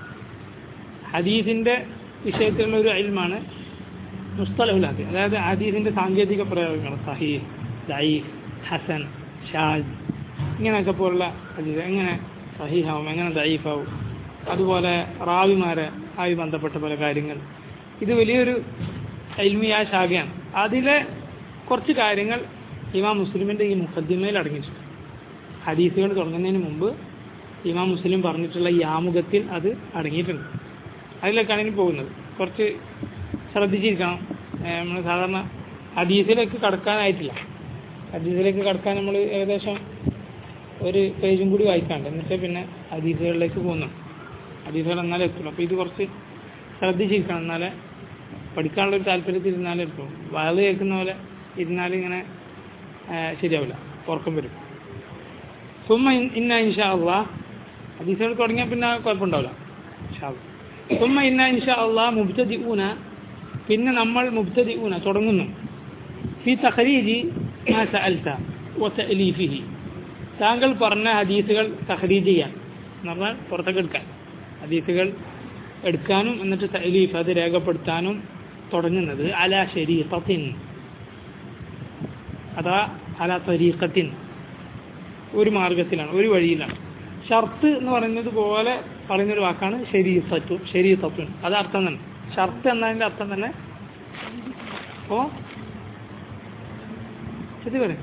ഹദീസിൻ്റെ വിഷയത്തിലുള്ള ഒരു അൽമാണ് മുസ്തലഹുൽ ഹദീസ് അതായത് ഹദീസിൻ്റെ സാങ്കേതിക പ്രയോഗങ്ങൾ സഹീഹ് ദൈഫ് ഹസൻ ഷാജ് ഇങ്ങനെയൊക്കെ പോലുള്ള ഹദീസ് എങ്ങനെ സഹീഹാവും എങ്ങനെ ദൈഫാവും അതുപോലെ റാവിമാരെ ആയി ബന്ധപ്പെട്ട പല കാര്യങ്ങൾ ഇത് വലിയൊരു എൽമിയ ശാഖയാണ് അതിലെ കുറച്ച് കാര്യങ്ങൾ ഇമാം മുസ്ലിമിൻ്റെ ഈ മുഖദ്ദിമയിൽ അടങ്ങിയിട്ടുണ്ട് ഹദീസുകൾ തുടങ്ങുന്നതിന് മുമ്പ് ഇമാം മുസ്ലിം പറഞ്ഞിട്ടുള്ള ഈ ആമുഖത്തിൽ അത് അടങ്ങിയിട്ടുണ്ട് അതിലേക്കാണ് ഇനി പോകുന്നത് കുറച്ച് ശ്രദ്ധിച്ചിരിക്കണം നമ്മൾ സാധാരണ ഹദീസിലേക്ക് കടക്കാനായിട്ടില്ല ഹദീസിലേക്ക് കടക്കാൻ നമ്മൾ ഏകദേശം ഒരു പേജും കൂടി വായിക്കാണ്ട് എന്നിട്ട് പിന്നെ ഹദീസുകളിലേക്ക് പോകുന്നു ഹദീസുകൾ എന്നാലേ എത്തുള്ളൂ അപ്പോൾ ഇത് കുറച്ച് ശ്രദ്ധിച്ചിരിക്കണം എന്നാലേ പഠിക്കാനുള്ള ഒരു താല്പര്യത്തിൽ ഇരുന്നാലേ എത്തുള്ളൂ വയത് കേൾക്കുന്ന പോലെ ഇരുന്നാൽ ഇങ്ങനെ ആ, ശരിയാവില്ല ഉറക്കം വരും സുമ്മ ഇൻ- ഇന്ന ഇൻഷാ അള്ളാ ഹദീസുകൾ തുടങ്ങിയാൽ പിന്നെ കുഴപ്പമുണ്ടാവില്ല ഇൻഷാ അള്ളാ. സുമ്മ ഇന്ന ഇൻഷാ അള്ളാ മുബ്തദി ഊന പിന്നെ നമ്മൾ മുബ്തദി ഊന തുടങ്ങുന്നു ഫി തഖരീജി മാ സഅൽത വ തഅലീഫിഹി താങ്കൾ പറഞ്ഞ ഹദീസുകൾ തഖരീജ് ചെയ്യാൻ എന്ന് പറഞ്ഞാൽ പുറത്തേക്ക് എടുക്കാൻ ഹദീസുകൾ എടുക്കാനും എന്നിട്ട് തഅലീഫ് അത് രേഖപ്പെടുത്താനും തുടങ്ങുന്നത് അല ശരീഖത്തിൻ അതാ അല തരീഖത്തിൻ ഒരു മാർഗത്തിലാണ് ഒരു വഴിയിലാണ് ഷർത്ത് എന്ന് പറയുന്നത് പോലെ പറയുന്നൊരു വാക്കാണ് ശരീസത്തു ശരീസത്തുൻ അത് അർത്ഥം തന്നെ ഷർത്ത് എന്നതിൻ്റെ അർത്ഥം തന്നെ ഓ ശരി പറയും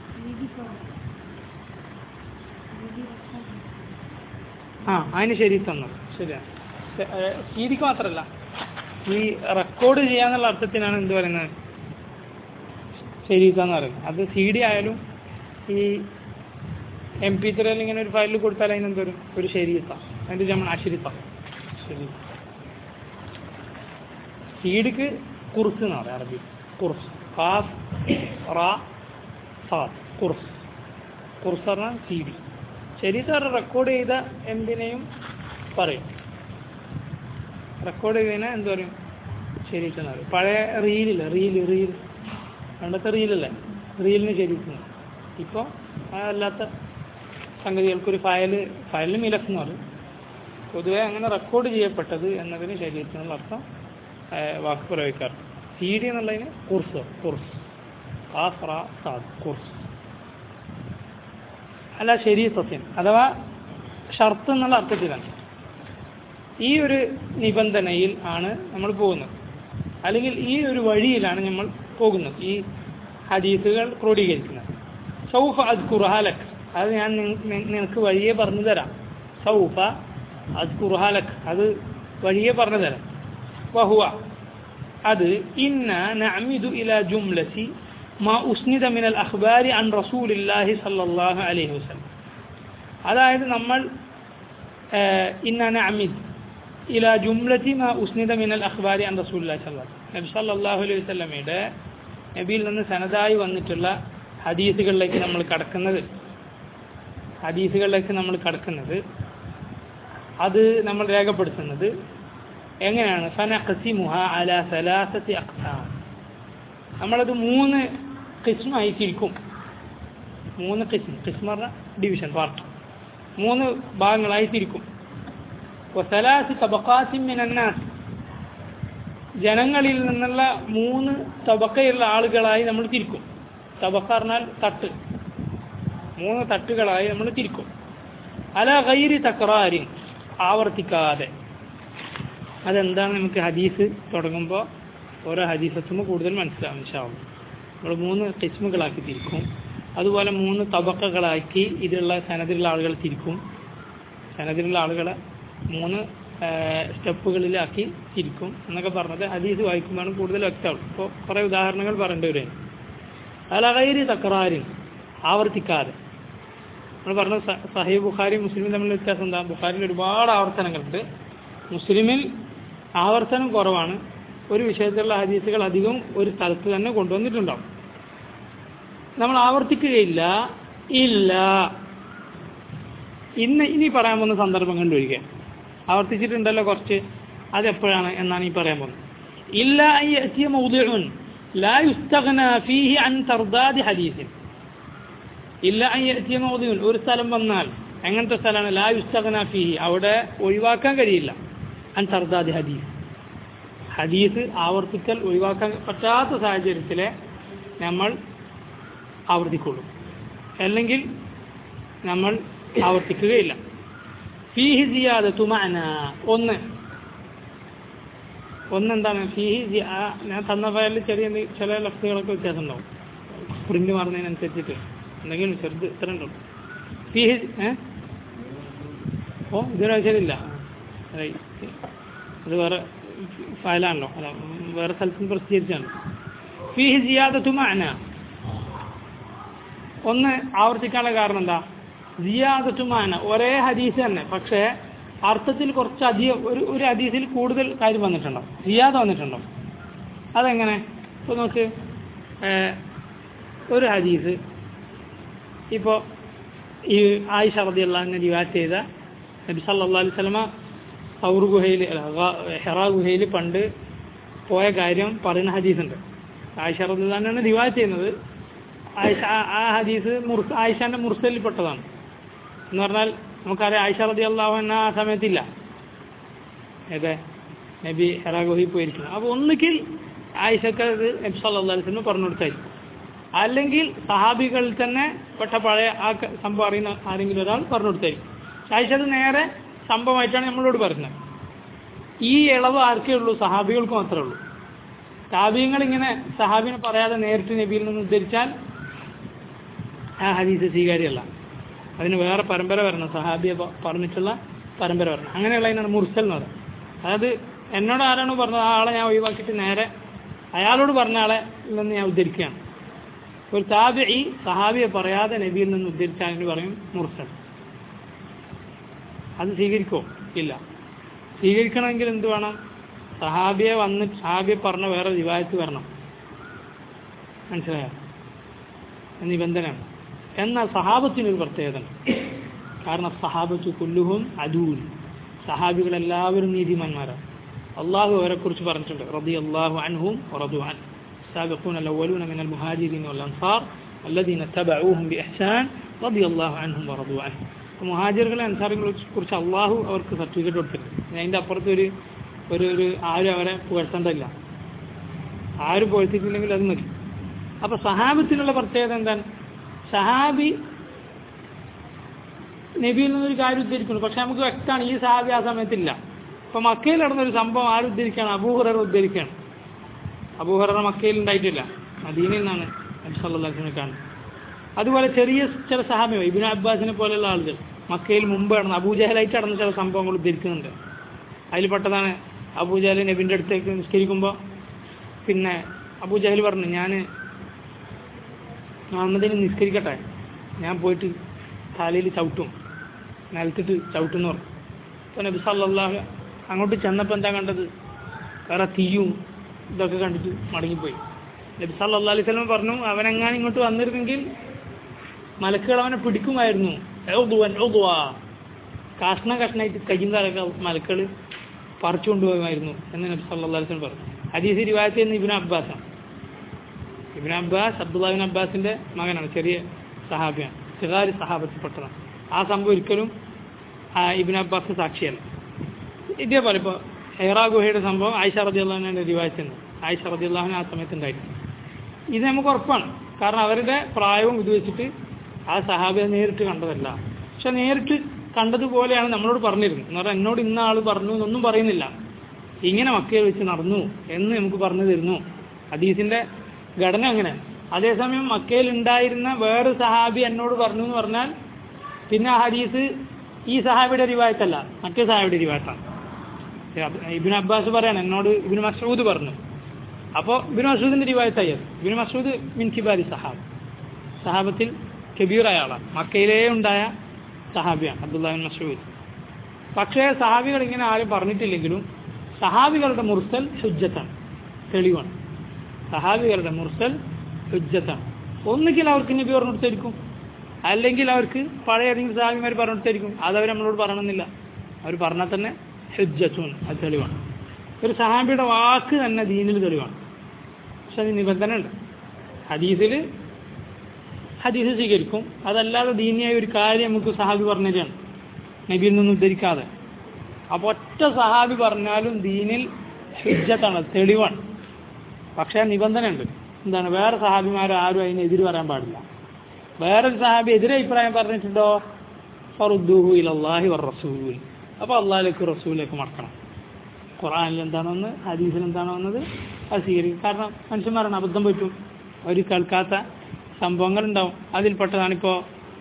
ആ അതിന് ശരി തന്നു ശരിയാണ് സീതിക്ക് മാത്രമല്ല ഈ റെക്കോർഡ് ചെയ്യാന്നുള്ള അർത്ഥത്തിനാണ് എന്ത് പറയുന്നത് ശരീരത്താന്ന് പറയുന്നത് അത് സി ഡി ആയാലും ഈ എം പി ത്രീയിൽ ഇങ്ങനെ ഒരു ഫയലിൽ കൊടുത്താൽ അതിന് എന്തോരും ഒരു ശരീരത്ത അതിൻ്റെ ജമൺ അശരിത്ത ശരി സി ഡിക്ക് കുർസ് എന്ന് പറയാം അറബി കുർസ് ഖാഫ് റാ സാദ് കുർസ് കുർസ് പറഞ്ഞാൽ സി ഡി ശരീരത്തെ റെക്കോർഡ് ചെയ്ത എന്തിനേയും പറയും റെക്കോർഡ് ചെയ്തതിനെ എന്ത് പറയും ശരീരത്തെന്ന് പറയും പഴയ റീലില്ല റീൽ റീൽ പണ്ടത്തെ റീലല്ലേ റീലിന് ശരീരത്തിന് ഇപ്പോൾ അതല്ലാത്ത സംഗതികൾക്കൊരു ഫയൽ ഫയലിന് മിലഫ് എന്ന് പറയും പൊതുവെ അങ്ങനെ റെക്കോർഡ് ചെയ്യപ്പെട്ടത് എന്നതിന് ശരീരത്തിനുള്ള അർത്ഥം ആ, വാക്ക് പ്രയോഗിക്കാറുണ്ട് സി ഡി എന്നുള്ളതിന് കുർസ് കുർസ് ആഫ്ര സാദ് കുർസ് അല്ല ശരി സത്യം അഥവാ ഷർത്ത് എന്നുള്ള അർത്ഥത്തിലാണ് ഈ ഒരു നിബന്ധനയിൽ ആണ് നമ്മൾ പോകുന്നത് അല്ലെങ്കിൽ ഈ ഒരു വഴിയിലാണ് നമ്മൾ പോകുന്നത് ഈ ഹദീസുകൾ ക്രോഡീകരിക്കുന്നത് സൗഫ അത് ഖുർഹാലക് അത് ഞാൻ നിങ്ങ- നി- നിനക്ക് വഴിയെ പറഞ്ഞു തരാം സൗഫ അത് ഖുർഹാലക് അത് വഴിയെ പറഞ്ഞു തരാം വഹുവ അത് ഇന്ന നഅമിദു ഇല ജുംലത്തി മാ ഉസ്നിദ മിനൽ അഖ്ബാരി അൻ റസൂലില്ലാഹി സല്ലല്ലാഹു അലൈഹി വസല്ലം അതായത് നമ്മൾ آه، إنا نعمد إلى جملة ما أسند من الأخبار عن رسول الله صلى الله عليه وسلم നബി സല്ലല്ലാഹു അലൈഹി വസല്ലമയുടെ നബിയിൽ നിന്ന് സനദായി വന്നിട്ടുള്ള ഹദീസുകളിലേക്ക് നമ്മൾ കടക്കുന്നത് ഹദീസുകളിലേക്ക് നമ്മൾ കടക്കുന്നത് അത് നമ്മൾ രേഖപ്പെടുത്തുന്നത് എങ്ങനെയാണ് ഫനഖസിമുഹ അല സലാസത്തി അഖ്സാം നമ്മളത് മൂന്ന് കിസ്മായി തിരിക്കും മൂന്ന് കിസ്മ കിസ്മ പറഞ്ഞാൽ ഡിവിഷൻ പാർട്ട് മൂന്ന് ഭാഗങ്ങളായി തിരിക്കും വസലാസ് തബക്കാസിം മിനന്നാസ് ജനങ്ങളിൽ നിന്നുള്ള മൂന്ന് തബക്കയുള്ള ആളുകളായി നമ്മൾ തിരിക്കും തബക്ക പറഞ്ഞാൽ തട്ട് മൂന്ന് തട്ടുകളായി നമ്മൾ തിരിക്കും അല ഗൈരി തക്രാരിൻ ആവർത്തിക്കാതെ അതെന്താണ് നമുക്ക് ഹദീസ് തുടങ്ങുമ്പോൾ ഓരോ ഹദീസത്തുമ്പോൾ കൂടുതൽ മനസ്സിലാവും ഇൻഷാവും നമ്മൾ മൂന്ന് കിസ്മുകളാക്കി തിരിക്കും അതുപോലെ മൂന്ന് തബക്കകളാക്കി ഇതിലുള്ള സനദിലുള്ള ആളുകൾ തിരിക്കും സനദിലുള്ള ആളുകളെ മൂന്ന് സ്റ്റെപ്പുകളിലാക്കി തിരിക്കും എന്നൊക്കെ പറഞ്ഞത് ഹദീസ് വായിക്കുമ്പോഴാണ് കൂടുതൽ വ്യക്തമാവും ഇപ്പോൾ കുറേ ഉദാഹരണങ്ങൾ പറയേണ്ടി വരും അലകൈരി തക്രാരിൻ ആവർത്തിക്കാതെ നമ്മൾ പറഞ്ഞ സഹീ ബുഖാരി മുസ്ലിം തമ്മിൽ വ്യത്യാസം എന്താ ബുഖാരിൽ ഒരുപാട് ആവർത്തനങ്ങളുണ്ട് മുസ്ലിമിൽ ആവർത്തനം കുറവാണ് ഒരു വിഷയത്തിലുള്ള ഹദീസുകൾ അധികം ഒരു സ്ഥലത്ത് തന്നെ കൊണ്ടുവന്നിട്ടുണ്ടാവും നമ്മൾ ആവർത്തിക്കുകയില്ല ഇല്ല ഇന്ന് ഇനി പറയാൻ പോകുന്ന സന്ദർഭം കണ്ടുപിടിക്കുക ആവർത്തിച്ചിട്ടുണ്ടല്ലോ കുറച്ച് അതെപ്പോഴാണ് എന്നാണ് ഈ പറയാൻ പോകുന്നത് ഇല്ല അയ്യ മൗദിഉൻ ലാ യുസ്തഗ്ന ഫീഹി അൻ തർദാദി ഹദീസിൻ ഇല്ല അയ്യ മൗദിഉൻ ഒരു സ്ഥലം വന്നാൽ എങ്ങനത്തെ സ്ഥലമാണ് ലാ യുസ്തഗ്ന ഫീഹി അവിടെ ഒഴിവാക്കാൻ കഴിയില്ല അൻ തർദാദി ഹദീസ് ഹദീസ് ആവർത്തിക്കൽ ഒഴിവാക്കാൻ പറ്റാത്ത സാഹചര്യത്തിലെ നമ്മൾ ആവർത്തിക്കുള്ളൂ അല്ലെങ്കിൽ നമ്മൾ ആവർത്തിക്കുകയില്ല ഫീഹി സിയാദത്തു മഅന ഒന്ന് ഒന്നെന്താണ് ഫീഹി സി- ആ ഞാൻ തന്ന ഫയലിൽ ചെറിയ എന്തെ- ചില ലഫ്റ്റുകളൊക്കെ വ്യത്യാസം ഉണ്ടാവും പ്രിന്റ് മാറുന്നതിനനുസരിച്ചിട്ട് എന്തെങ്കിലും ചെറുത് ഇത്ര ഉണ്ടാവും ഫീഹി ഏ ഓ ഇതൊരു ആവശ്യമില്ല അത് വേറെ ഫയലാണല്ലോ അല്ല വേറെ സ്ഥലത്ത് നിന്ന് പ്രസിദ്ധീകരിച്ചാണ് ഫീഹി സിയാദത്തു മഅന ഒന്ന് ആവർത്തിക്കാനുള്ള കാരണം എന്താ സിയാദത്തു മഅന ഒരേ ഹദീസ് തന്നെ പക്ഷേ അർത്ഥത്തിൽ കുറച്ച് അധികം ഒരു ഒരു ഹദീസിൽ കൂടുതൽ കാര്യം വന്നിട്ടുണ്ടോ സിയാദ വന്നിട്ടുണ്ടോ അതെങ്ങനെ ഇപ്പോൾ നോക്ക് ഏഹ്, ഒരു ഹദീസ് ഇപ്പോൾ ഈ ആയിഷ റളിയല്ലാഹു അൻഹ റിവായത്ത് ചെയ്ത നബി സല്ലല്ലാഹു അലൈഹി വസല്ലമ ഔർ ഗുഹയിൽ അല്ല, ഗ- ഹെറാ ഗുഹയിൽ പണ്ട് പോയ കാര്യം പറയുന്ന ഹദീസുണ്ട് ആയിഷ റളിയല്ലാഹു അൻഹയാണ് റിവായത്ത് ചെയ്യുന്നത് ആയിഷ ആ- ആ ഹദീസ് മുർസ് ആയിഷാന്റെ മുർസലിൽപ്പെട്ടതാണ് എന്ന് പറഞ്ഞാൽ നമുക്കറിയാം ആയിഷ റളിയല്ലാഹു അൻഹ ആ സമയത്തില്ല ഏതെ നബി ഹെറാ ഗുഹയിൽ പോയിരിക്കുന്നു അപ്പോൾ ഒന്നുകിൽ ആയിഷക്ക് അത് നബി സല്ലല്ലാഹു അലൈഹി വസല്ലം പറഞ്ഞു കൊടുത്തായിരിക്കും അല്ലെങ്കിൽ സഹാബികളിൽ തന്നെ പെട്ട പഴയ ആ ക- സംഭവം അറിയുന്ന ആരെങ്കിലും ഒരാൾ പറഞ്ഞു കൊടുത്തായിരിക്കും ആയിഷ അത് നേരെ സംഭവമായിട്ടാണ് നമ്മളോട് പറഞ്ഞത് ഈ ഇളവ് ആർക്കേ ഉള്ളൂ സഹാബികൾക്ക് മാത്രമേ ഉള്ളൂ താബീങ്ങൾ ഇങ്ങനെ സഹാബിനെ പറയാതെ നേരിട്ട് നബിയിൽ നിന്ന് ഉദ്ധരിച്ചാൽ ആ ഹദീസ് സ്വീകാര്യമല്ല അതിന് വേറെ പരമ്പര വരണം സഹാബിയെ പ- പറഞ്ഞിട്ടുള്ള പരമ്പര വരണം അങ്ങനെയുള്ളതിനാണ് മുർസൽ എന്ന് പറയുന്നത് അതായത് എന്നോട് ആരാണോ പറഞ്ഞത് ആ ആളെ ഞാൻ ഒഴിവാക്കിയിട്ട് നേരെ അയാളോട് പറഞ്ഞ ആളെ നിന്ന് ഞാൻ ഉദ്ധരിക്കുകയാണ് ഒരു താബി സഹാബിയെ പറയാതെ നബിയിൽ നിന്ന് ഉദ്ധരിച്ചാൽ എന്ന് പറയും മുർസൽ അത് സ്വീകരിക്കോ ഇല്ല സ്വീകരിക്കണമെങ്കിൽ എന്ത് വേണം സഹാബിയെ വന്ന് സഹാബിയെ പറഞ്ഞ വേറെ റിവായത്ത് വരണം മനസ്സിലായോ നിബന്ധനയാണ് എന്നാൽ സഹാബത്തിനൊരു പ്രത്യേകത ഉണ്ട് കാരണം സഹാബത്ത് കൊല്ലുഹും അദൂൻ സഹാബികളെല്ലാവരും നീതിമാന്മാരാണ് അള്ളാഹു അവരെക്കുറിച്ച് പറഞ്ഞിട്ടുണ്ട് റബി അള്ളാഹു അൻഹും റദുഅൻ السابقون الأولون من المهاجرين والأنصار الذين اتبعوهم بإحسان رضي الله عنهم ورضوا عنه മുഹാജിറുകളെ അൻസാറുകളെ കുറിച്ച് അള്ളാഹു അവർക്ക് സർട്ടിഫിക്കറ്റ് കൊടുത്തിട്ടുണ്ട് ഇനി അതിൻ്റെ അപ്പുറത്ത് ഒരു ഒരു ഒരു ആരും അവരെ പുകഴ്ത്തേണ്ടതില്ല ആരും പുകഴ്ത്തിയിട്ടില്ലെങ്കിൽ അത് മതി അപ്പൊ സഹാബത്തിനുള്ള പ്രത്യേകത എന്താണ് സഹാബി നബിയിൽ നിന്നൊരു കാര്യം ഉദ്ധരിക്കുന്നു പക്ഷെ നമുക്ക് വ്യക്തമാണ് ഈ സഹാബി ആ സമയത്തില്ല ഇപ്പൊ മക്കയിൽ നടന്നൊരു സംഭവം ആരും ഉദ്ധരിക്കുകയാണ് അബൂഹുറർ ഉദ്ധരിക്കുകയാണ് അബൂഹുറ മക്കയിൽ ഉണ്ടായിട്ടില്ല മദീനയിൽ നിന്നാണ് നബി സല്ലല്ലാഹു അലൈഹി വസല്ലം കാണുന്നത് അതുപോലെ ചെറിയ ചില സഹാബികൾ ഇബിന് അബ്ബാസിനെ പോലെയുള്ള ആളുകൾ മക്കയിൽ മുമ്പ് നടന്ന അബൂജഹലായിട്ട് നടന്ന ചില സംഭവങ്ങൾ ഉദ്ധരിക്കുന്നുണ്ട് അതിൽ പെട്ടതാണ് അബൂജഹൽ നബിൻ്റെ അടുത്തേക്ക് നിസ്കരിക്കുമ്പോൾ പിന്നെ അബൂജഹൽ പറഞ്ഞു ഞാൻ മുഹമ്മദിനെ നിസ്കരിക്കട്ടെ ഞാൻ പോയിട്ട് തലയിൽ ചവിട്ടും നിലത്തിട്ട് ചവിട്ടുമെന്ന് പറഞ്ഞു അപ്പോൾ നബി സല്ലല്ലാഹു അങ്ങോട്ട് ചെന്നപ്പോൾ എന്താ കണ്ടത് വേറെ തീയും ഇതൊക്കെ കണ്ടിട്ട് മടങ്ങിപ്പോയി നബി സല്ലല്ലാഹു അലൈഹി വസല്ലം പറഞ്ഞു അവനെങ്ങാനും ഇങ്ങോട്ട് വന്നിരുന്നെങ്കിൽ മലക്കുകൾ അവനെ പിടിക്കുമായിരുന്നു ഔദുവൻ ഔദുവാ കഷ്ണം കഷ്ണമായിട്ട് കഴിയുന്നതൊക്കെ മലക്കൾ പറിച്ചു കൊണ്ടുപോകുമായിരുന്നു എന്ന് നബി സല്ലല്ലാഹു അലൈഹി വസല്ലം പറഞ്ഞു ഹദീസ് റിവായത്ത് ചെയ്യുന്ന ഇബ്നു അബ്ബാസാണ് ഇബ്നു അബ്ബാസ് അബ്ദുല്ലാഹിബിൻ അബ്ബാസിന്റെ മകനാണ് ചെറിയ സഹാബിയാണ് സിഹാരി സഹാബത്തിൽപ്പെട്ടതാണ് ആ സംഭവം ഒരിക്കലും ആ ഇബ്നു അബ്ബാസ് സാക്ഷിയല്ല ഇതേപോലെ ഇപ്പോൾ ഹെറാ ഗുഹയുടെ സംഭവം ആയിഷ റതി അള്ളാഹിനെ റിവായിച്ചുണ്ട് ആയിഷ റതി അള്ളാഹിന് ആ സമയത്ത് ഉണ്ടായിരുന്നു ഇത് നമുക്ക് ഉറപ്പാണ് കാരണം അവരുടെ പ്രായവും ഇത് വെച്ചിട്ട് ആ സഹാബിയെ നേരിട്ട് കണ്ടതല്ല പക്ഷെ നേരിട്ട് കണ്ടതുപോലെയാണ് നമ്മളോട് പറഞ്ഞിരുന്നത് എന്ന് പറഞ്ഞാൽ എന്നോട് ഇന്ന ആൾ പറഞ്ഞു എന്നൊന്നും പറയുന്നില്ല ഇങ്ങനെ മക്കയിൽ വെച്ച് നടന്നു എന്ന് നമുക്ക് പറഞ്ഞു തരുന്നു ഹദീസിന്റെ ഘടന അങ്ങനെ അതേസമയം മക്കയിൽ ഉണ്ടായിരുന്ന വേറെ സഹാബി എന്നോട് പറഞ്ഞു എന്ന് പറഞ്ഞാൽ പിന്നെ ആ ഹദീസ് ഈ സഹാബിയുടെ റിവായത്തല്ല മറ്റേ സഹാബിയുടെ റിവായത്താണ് ഇബിൻ അബ്ബാസ് പറയാണ് എന്നോട് ഇബിൻ മസൂദ് പറഞ്ഞു അപ്പോൾ ഇബിൻ മസൂദിന്റെ റിവായത്തായി അത് ഇബിൻ മസൂദ് മിൻ കിബാരി സഹാബ് സഹാബത്തിൽ കബീറായ ആളാണ് മക്കയിലേ ഉണ്ടായ സഹാബിയാണ് അബ്ദുല്ലാഹിൻ മസൂദ് പക്ഷേ സഹാബികൾ ഇങ്ങനെ ആരും പറഞ്ഞിട്ടില്ലെങ്കിലും സഹാബികളുടെ മുർസൽ ഹുജ്ജത്താണ് തെളിവാണ് സഹാബികളുടെ മുർസൽ ഹുജ്ജത്താണ് ഒന്നുകിൽ അവർക്ക് നബി പറഞ്ഞു കൊടുത്തായിരിക്കും അല്ലെങ്കിൽ അവർക്ക് പഴയ ഏതെങ്കിലും സഹാബിമാർ പറഞ്ഞു കൊടുത്തായിരിക്കും അതവർ നമ്മളോട് പറയണമെന്നില്ല അവർ പറഞ്ഞാൽ തന്നെ ഹുജ്ജത്തുൻ അത് തെളിവാണ് ഒരു സഹാബിയുടെ വാക്ക് തന്നെ ദീനിൽ തെളിവാണ് പക്ഷെ അതിന് നിബന്ധന ഉണ്ട് ഹദീസിൽ ഹദീസ് സ്വീകരിക്കും അതല്ലാതെ ദീനിയായ ഒരു കാര്യം നമുക്ക് സഹാബി പറഞ്ഞതാണ് നബിയിൽ നിന്ന് ഉദ്ധരിക്കാതെ അപ്പോൾ ഒറ്റ സഹാബി പറഞ്ഞാലും ദീനിൽ ഹുജ്ജത്താണ് തെളിവാണ് പക്ഷേ നിബന്ധന ഉണ്ട് എന്താണ് വേറെ സഹാബിമാർ ആരും അതിന് എതിര് പറയാൻ പാടില്ല വേറൊരു സഹാബി എതിരെ അഭിപ്രായം പറഞ്ഞിട്ടുണ്ടോ ഫറുദ്ദൂഹു ഇലല്ലാഹി വർ റസൂൽ അപ്പോൾ അള്ളാഹിലേക്ക് റസൂലിലേക്ക് മടക്കണം ഖുറാനിൽ എന്താണോ ഒന്ന് ഹദീസിൽ എന്താണോ വന്നത് അത് സ്വീകരിക്കും കാരണം മനുഷ്യന്മാരാണ് അബദ്ധം പറ്റും അവർ കേൾക്കാത്ത സംഭവങ്ങൾ ഉണ്ടാവും അതിൽപ്പെട്ടതാണിപ്പോൾ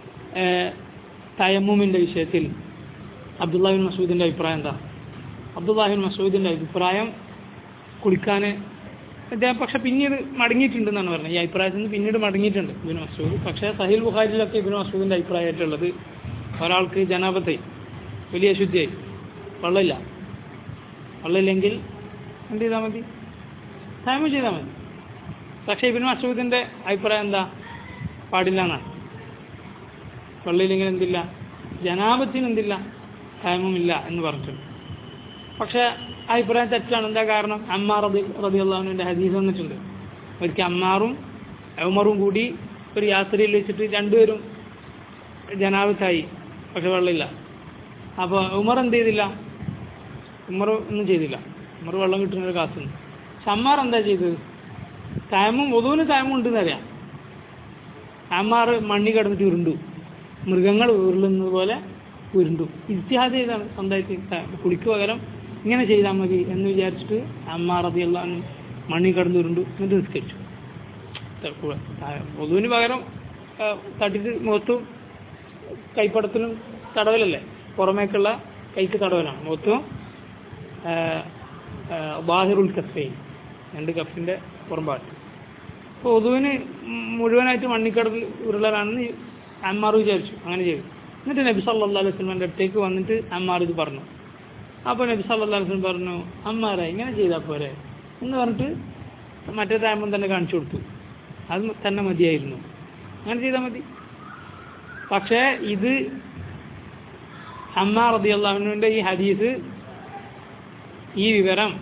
തയമ്മുമിൻ്റെ വിഷയത്തിൽ അബ്ദുല്ലാഹിൻ മസൂദിൻ്റെ അഭിപ്രായം എന്താ അബ്ദുല്ലാഹിൻ മസൂദിൻ്റെ അഭിപ്രായം കുളിക്കാൻ അദ്ദേഹം പക്ഷെ പിന്നീട് മടങ്ങിയിട്ടുണ്ടെന്നാണ് പറഞ്ഞത് ഈ അഭിപ്രായത്തിൽ നിന്ന് പിന്നീട് മടങ്ങിയിട്ടുണ്ട് ഇബിൻ മസൂദ് പക്ഷേ സഹീൽ ബുഖാരിലൊക്കെ ഇബിൻ മസൂദിൻ്റെ അഭിപ്രായമായിട്ടുള്ളത് ഒരാൾക്ക് ജനാപത്തെ വലിയ ശുദ്ധിയായി വെള്ളമില്ല വെള്ളമില്ലെങ്കിൽ എന്ത് ചെയ്താൽ മതി ടൈം ചെയ്താൽ മതി പക്ഷേ ഇബിൻ മസൂദിൻ്റെ അഭിപ്രായം എന്താ പാടില്ല എന്നാണ് വെള്ളമില്ലെങ്കിൽ എന്തില്ല ജനാപത്തിന് എന്തില്ല ടൈമുമില്ല എന്ന് പറഞ്ഞിട്ടുണ്ട് പക്ഷേ ആ അഭിപ്രായം തെറ്റാണ് എന്താ കാരണം അമ്മാർ റബി റബി അള്ളാഹുവിൻ്റെ ഹദീസ് വന്നിട്ടുണ്ട് ഒരിക്കൽ അമ്മാറും ഉമറും കൂടി ഒരു യാത്രയിൽ വെച്ചിട്ട് രണ്ടുപേരും ജനാബത്തായി പക്ഷെ വെള്ളമില്ല അപ്പോൾ ഉമർ എന്ത് ചെയ്തില്ല ഉമർ ഒന്നും ചെയ്തില്ല ഉമർ വെള്ളം കിട്ടുന്നൊരു കാത്തുനിന്നു പക്ഷെ അമ്മാർ എന്താ ചെയ്തത് ടൈമും ഒതുവിന് ടൈമും ഉണ്ടെന്ന് അറിയാം അമ്മാർ മണ്ണി കിടന്നിട്ട് ഉരുണ്ടു മൃഗങ്ങൾ ഉരുളുന്നത് പോലെ ഉരുണ്ടു ഇത്തിഹാദ് ചെയ്താണ് സ്വന്തമായിട്ട് കുളിക്ക് പകരം ഇങ്ങനെ ചെയ്താൽ മതി എന്ന് വിചാരിച്ചിട്ട് അമ്മാർ അതിയുള്ള മണ്ണി കിടന്ന് ഉരുണ്ടു എന്നിട്ട് നിസ്കരിച്ചു ഒതുവിന് പകരം ആ, തട്ടിട്ട് മുഖത്തും കൈപ്പടത്തിനും തടവലല്ലേ പുറമേക്കുള്ള കൈക്ക് തടവലാണ് മുഖത്തും ബാഹിറുൽ കഫയും രണ്ട് കഫിൻ്റെ പുറംപാട്ട് അപ്പോൾ ഒതുവിന് മുഴുവനായിട്ട് മണ്ണിക്കടൽ ഉരുളലാണെന്ന് അമ്മാർ വിചാരിച്ചു അങ്ങനെ ചെയ്തു എന്നിട്ട് നബി സല്ലാ അലൈഹി സ്വലമിൻ്റെ അടുത്തേക്ക് വന്നിട്ട് അമ്മാർ ഇത് പറഞ്ഞു അപ്പോൾ നബി സല്ലാ അലൈഹി സ്വലം പറഞ്ഞു അമ്മാരെ ഇങ്ങനെ ചെയ്താൽ പോരെ എന്ന് പറഞ്ഞിട്ട് മറ്റേ താമം തന്നെ കാണിച്ചു കൊടുത്തു അത് തന്നെ മതിയായിരുന്നു അങ്ങനെ ചെയ്താൽ മതി പക്ഷേ ഇത് അമ്മ റതി അള്ളാഹുവിൻ്റെ ഈ ഹദീസ് ഈ വിവരം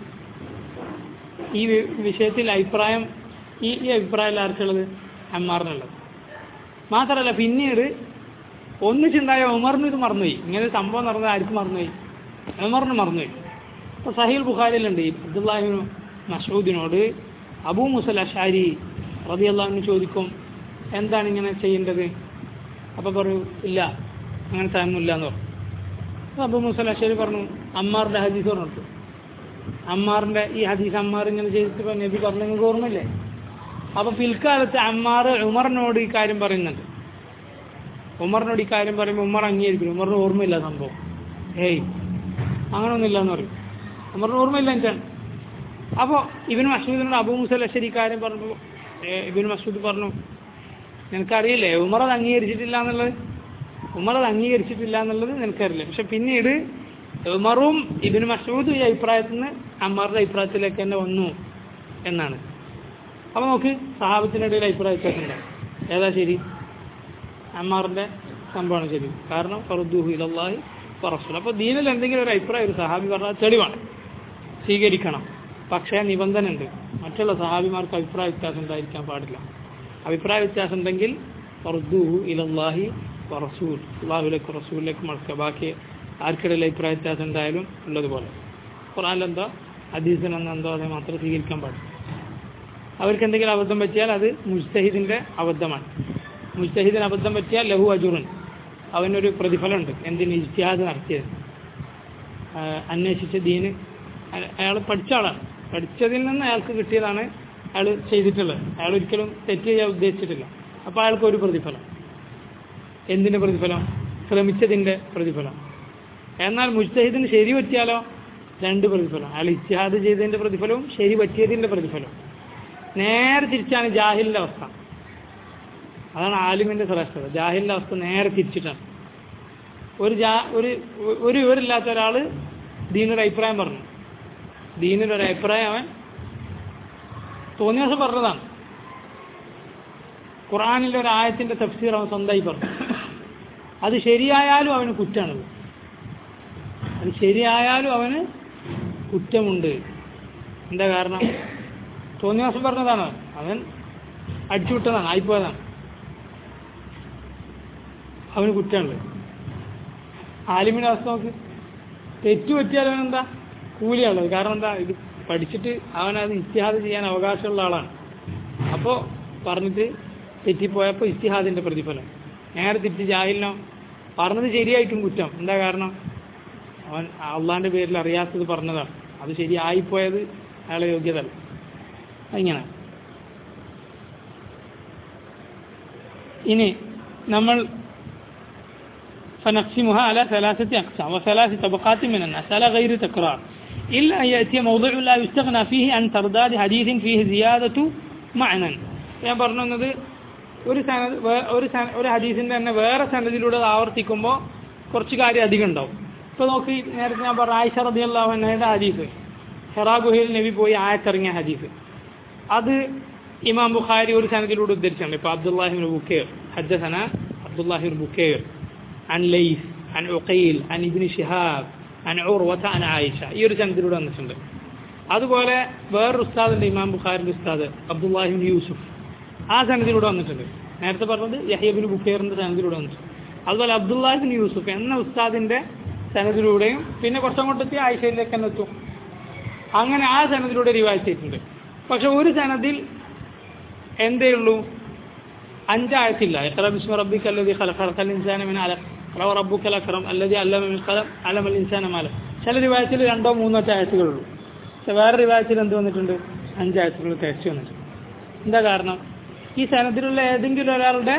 ഈ വി- വിഷയത്തിൽ അഭിപ്രായം ഈ ഈ അഭിപ്രായം ആർക്കുള്ളത് അമ്മാറിനുള്ളത് മാത്രമല്ല പിന്നീട് ഒന്നിച്ചുണ്ടായ ഉമറിന് ഇത് മറന്നുപോയി ഇങ്ങനെ ഒരു സംഭവം നടന്നത് ആർക്കും മറന്നുപോയി ഉമറിന് മറന്നുപോയി അപ്പോൾ സഹീൽ ബുഖാരിലുണ്ട് ഈ അബ്ദുല്ലാഹിബിന് മഷൂദിനോട് അബൂ മുസൽ അഷാരി റബി അള്ളാഹുവിന് ചോദിക്കും എന്താണ് ഇങ്ങനെ ചെയ്യേണ്ടത് അപ്പോൾ പറയൂ ഇല്ല അങ്ങനെ സാധനമൊന്നുമില്ല എന്ന് പറഞ്ഞു അപ്പോൾ അബൂ മുസൽ അഷാരി പറഞ്ഞു അമ്മാറിൻ്റെ ഹദീസ് പറഞ്ഞു അമ്മാറിൻ്റെ ഈ ഹദീസ് അമ്മാർ ഇങ്ങനെ ചെയ്തിട്ട് ഇപ്പൊ നബി പറഞ്ഞു നിങ്ങൾക്ക് ഓർമ്മയില്ലേ അപ്പോൾ പിൽക്കാലത്ത് അമ്മാർ ഉമറിനോട് ഈ കാര്യം പറയുന്നുണ്ട് ഉമറിനോട് ഈ കാര്യം പറയുമ്പോൾ ഉമർ അംഗീകരിക്കും ഉമറിന് ഓർമ്മയില്ല സംഭവം ഏയ് അങ്ങനെയൊന്നുമില്ല എന്ന് പറയും ഉമറിന് ഓർമ്മയില്ല എന്താണ് അപ്പോൾ ഇബിൻ മസൂദിനോട് അബൂ മുസൽ അഷരി ഈ കാര്യം പറഞ്ഞപ്പോൾ ഇബിൻ മസൂദ് പറഞ്ഞു നിനക്കറിയില്ലേ ഉമർ അത് അംഗീകരിച്ചിട്ടില്ല എന്നുള്ളത് ഉമർ അത് അംഗീകരിച്ചിട്ടില്ല എന്നുള്ളത് നിനക്കറിയില്ല പക്ഷെ പിന്നീട് ഉമറും ഇബിൻ മസൂദും ഈ അഭിപ്രായത്തിൽ നിന്ന് അമ്മാറുടെ അഭിപ്രായത്തിലേക്ക് തന്നെ വന്നു എന്നാണ് അപ്പോൾ നോക്ക് സഹാബത്തിനിടയിൽ അഭിപ്രായ വ്യത്യാസമുണ്ട് ഏതാ ശരി അമ്മാറിൻ്റെ സംഭവമാണ് ശരി കാരണം ഫറുദ്ദുഹു ഇലല്ലാഹി പറസുൽ അപ്പോൾ ദീനിൽ എന്തെങ്കിലും ഒരു അഭിപ്രായം ഒരു സഹാബി പറഞ്ഞാൽ തെളിവാണ് സ്വീകരിക്കണം പക്ഷേ നിബന്ധന ഉണ്ട് മറ്റുള്ള സഹാബിമാർക്ക് അഭിപ്രായ വ്യത്യാസം ഉണ്ടായിരിക്കാൻ പാടില്ല അഭിപ്രായ വ്യത്യാസം ഉണ്ടെങ്കിൽ ഫറുദ്ദുഹു ഇലല്ലാഹി റസൂൽ അള്ളാഹുലേക്ക് റസൂലിലേക്ക് മടക്കുക ബാക്കി ആർക്കിടയിൽ അഭിപ്രായ വ്യത്യാസം ഉണ്ടായാലും ഉള്ളതുപോലെ ഖുറാനിലെന്തോ ഹദീസിനെന്തോ അതേ മാത്രം സ്വീകരിക്കാൻ പാടില്ല അവർക്ക് എന്തെങ്കിലും അബദ്ധം പറ്റിയാൽ അത് മുജ്തഹിദിൻ്റെ അബദ്ധമാണ് മുജ്തഹിദിന് അബദ്ധം പറ്റിയാൽ ലഹു അജുറൻ അവനൊരു പ്രതിഫലമുണ്ട് എന്തിന് ഇജ്തിഹാദ് നടത്തിയത് ആ, അന്വേഷിച്ച ദീന് അയാൾ പഠിച്ച ആളാണ് പഠിച്ചതിൽ നിന്ന് അയാൾക്ക് കിട്ടിയതാണ് അയാൾ ചെയ്തിട്ടുള്ളത് അയാൾ ഒരിക്കലും തെറ്റ് ചെയ്യാൻ ഉദ്ദേശിച്ചിട്ടില്ല അപ്പോൾ അയാൾക്ക് ഒരു പ്രതിഫലം എന്തിൻ്റെ പ്രതിഫലം ശ്രമിച്ചതിൻ്റെ പ്രതിഫലം എന്നാൽ മുജ്തഹിദിന് ശരി പറ്റിയാലോ രണ്ട് പ്രതിഫലം അയാൾ ഇജ്തിഹാദ് ചെയ്തതിൻ്റെ പ്രതിഫലവും ശരി പറ്റിയതിൻ്റെ പ്രതിഫലവും നേരെ തിരിച്ചാണ് ജാഹിലിൻ്റെ അവസ്ഥ അതാണ് ആലിമിൻ്റെ ശ്രേഷ്ഠത ജാഹിലിൻ്റെ അവസ്ഥ നേരെ തിരിച്ചിട്ടാണ് ഒരു ജാ ഒരു ഒരു വിവരമില്ലാത്ത ഒരാൾ ദീനൊരു അഭിപ്രായം പറഞ്ഞു ദീനിൻ്റെ ഒരു അഭിപ്രായം അവൻ തോന്നിയ ദിവസം പറഞ്ഞതാണ് ഖുറാനിലെ ഒരു ആയത്തിൻ്റെ തഫ്സീർ അവൻ സ്വന്തമായി പറഞ്ഞു അത് ശരിയായാലും അവന് കുറ്റമാണത് അത് ശരിയായാലും അവന് കുറ്റമുണ്ട് എന്താ കാരണം തോന്നിയ ദിവസം പറഞ്ഞതാണ് അവൻ അടിച്ചുവിട്ടതാണ് ആയിപ്പോയതാണ് അവന് കുറ്റമുണ്ട് ആലിമിൻ്റെ അവസ്ഥ നോക്ക് തെറ്റു പറ്റിയാൽ അവനെന്താ കൂലിയുള്ളത് കാരണം എന്താ ഇത് പഠിച്ചിട്ട് അവനത് ഇത്തിഹാദ് ചെയ്യാൻ അവകാശമുള്ള ആളാണ് അപ്പോൾ പറഞ്ഞിട്ട് തെറ്റിപ്പോയപ്പോൾ ഇത്തിഹാദിൻ്റെ പ്രതിഫലം നേരെ തെറ്റി ജാഹിലിനോ പറഞ്ഞത് ശരിയായിട്ടും കുറ്റം എന്താ കാരണം അവൻ അള്ളാഹിൻ്റെ പേരിൽ അറിയാത്തത് പറഞ്ഞതാണ് അത് ശരിയായിപ്പോയത് അയാളെ യോഗ്യത അല്ല ഇങ്ങനെ ഇനി നമ്മൾ فنقسمها على ثلاثة أقسام وثلاث طبقات من الناس على غير تكرار إلا أن يأتي موضع لا يستغنى فيه عن ترداد حديث فيه زيادة معنى ഞാൻ പറഞ്ഞു വന്നത് ഒരു സനത് വേ- ഒരു സന- ഒരു ഹദീസിന്റെ തന്നെ വേറെ സനദിലൂടെ അത് ആവർത്തിക്കുമ്പോൾ കുറച്ച് കാര്യം അധികം ഉണ്ടാവും ഇപ്പൊ നോക്കി നേരത്തെ ഞാൻ പറഞ്ഞ ആയിഷ റളിയല്ലാഹു അൻഹയുടെ ഹദീസ് ഹെറാ ഗുഹയിൽ നബി പോയി ആയത്തിറങ്ങിയ ഹദീസ് അത് ഇമാം ബുഖാരി ഒരു സനദിലൂടെ ഉദ്ധരിച്ചിട്ടുണ്ട് ഇപ്പൊ അബ്ദുല്ലാഹിബിൻ ബുക്കേർ ഹദ്ദസന അബ്ദുല്ലാഹിബിൻ ബുക്കേർ عن ليث عن عقيل عن ابن شهاب عن عروة عن عائشة ഈ ഒരു സനദിലൂടെ വന്നിട്ടുണ്ട് അതുപോലെ വേറൊരു ഉസ്താദുണ്ട് ഇമാം ബുഖാരിന്റെ ഉസ്താദ് അബ്ദുല്ലാഹിബിൻ യൂസുഫ് ആ സനദിലൂടെ വന്നിട്ടുണ്ട് നേരത്തെ പറഞ്ഞത് യഹ്യബിൻ ബുഖേറിന്റെ സനദിലൂടെ വന്നിട്ടുണ്ട് അതുപോലെ അബ്ദുല്ലാഹിബിൻ യൂസുഫ് എന്ന ഉസ്താദിന്റെ സനദിലൂടെയും പിന്നെ കുറച്ചങ്ങോട്ടെത്തി ആയിഷയിലേക്ക് തന്നെ എത്തും അങ്ങനെ ആ സനദിലൂടെ റിവാഴ്ച ചെയ്തിട്ടുണ്ട് പക്ഷെ ഒരു സനദിൽ എന്തേ ഉള്ളൂ അഞ്ചായത്തില്ല എത്ര ബിസ്മ റബ്ബിക്ക് അല്ലതി ഖലഖൽ ഇൻസാന മിൻ അലഖ് റവ റബ്ബുക്കൽ അക്രം അല്ലതി അല്ലമ മിൻ ഖലം അലമൽ ഇൻസാന മാല ചില റിവായത്തിൽ രണ്ടോ മൂന്നോ ആയത്തുകളുള്ളൂ പക്ഷെ വേറെ റിവായത്തിൽ എന്ത് വന്നിട്ടുണ്ട് അഞ്ചായത്തുകൾ തികച്ചു വന്നിട്ടുണ്ട് എന്താ കാരണം ഈ സനത്തിലുള്ള ഏതെങ്കിലും ഒരാളുടെ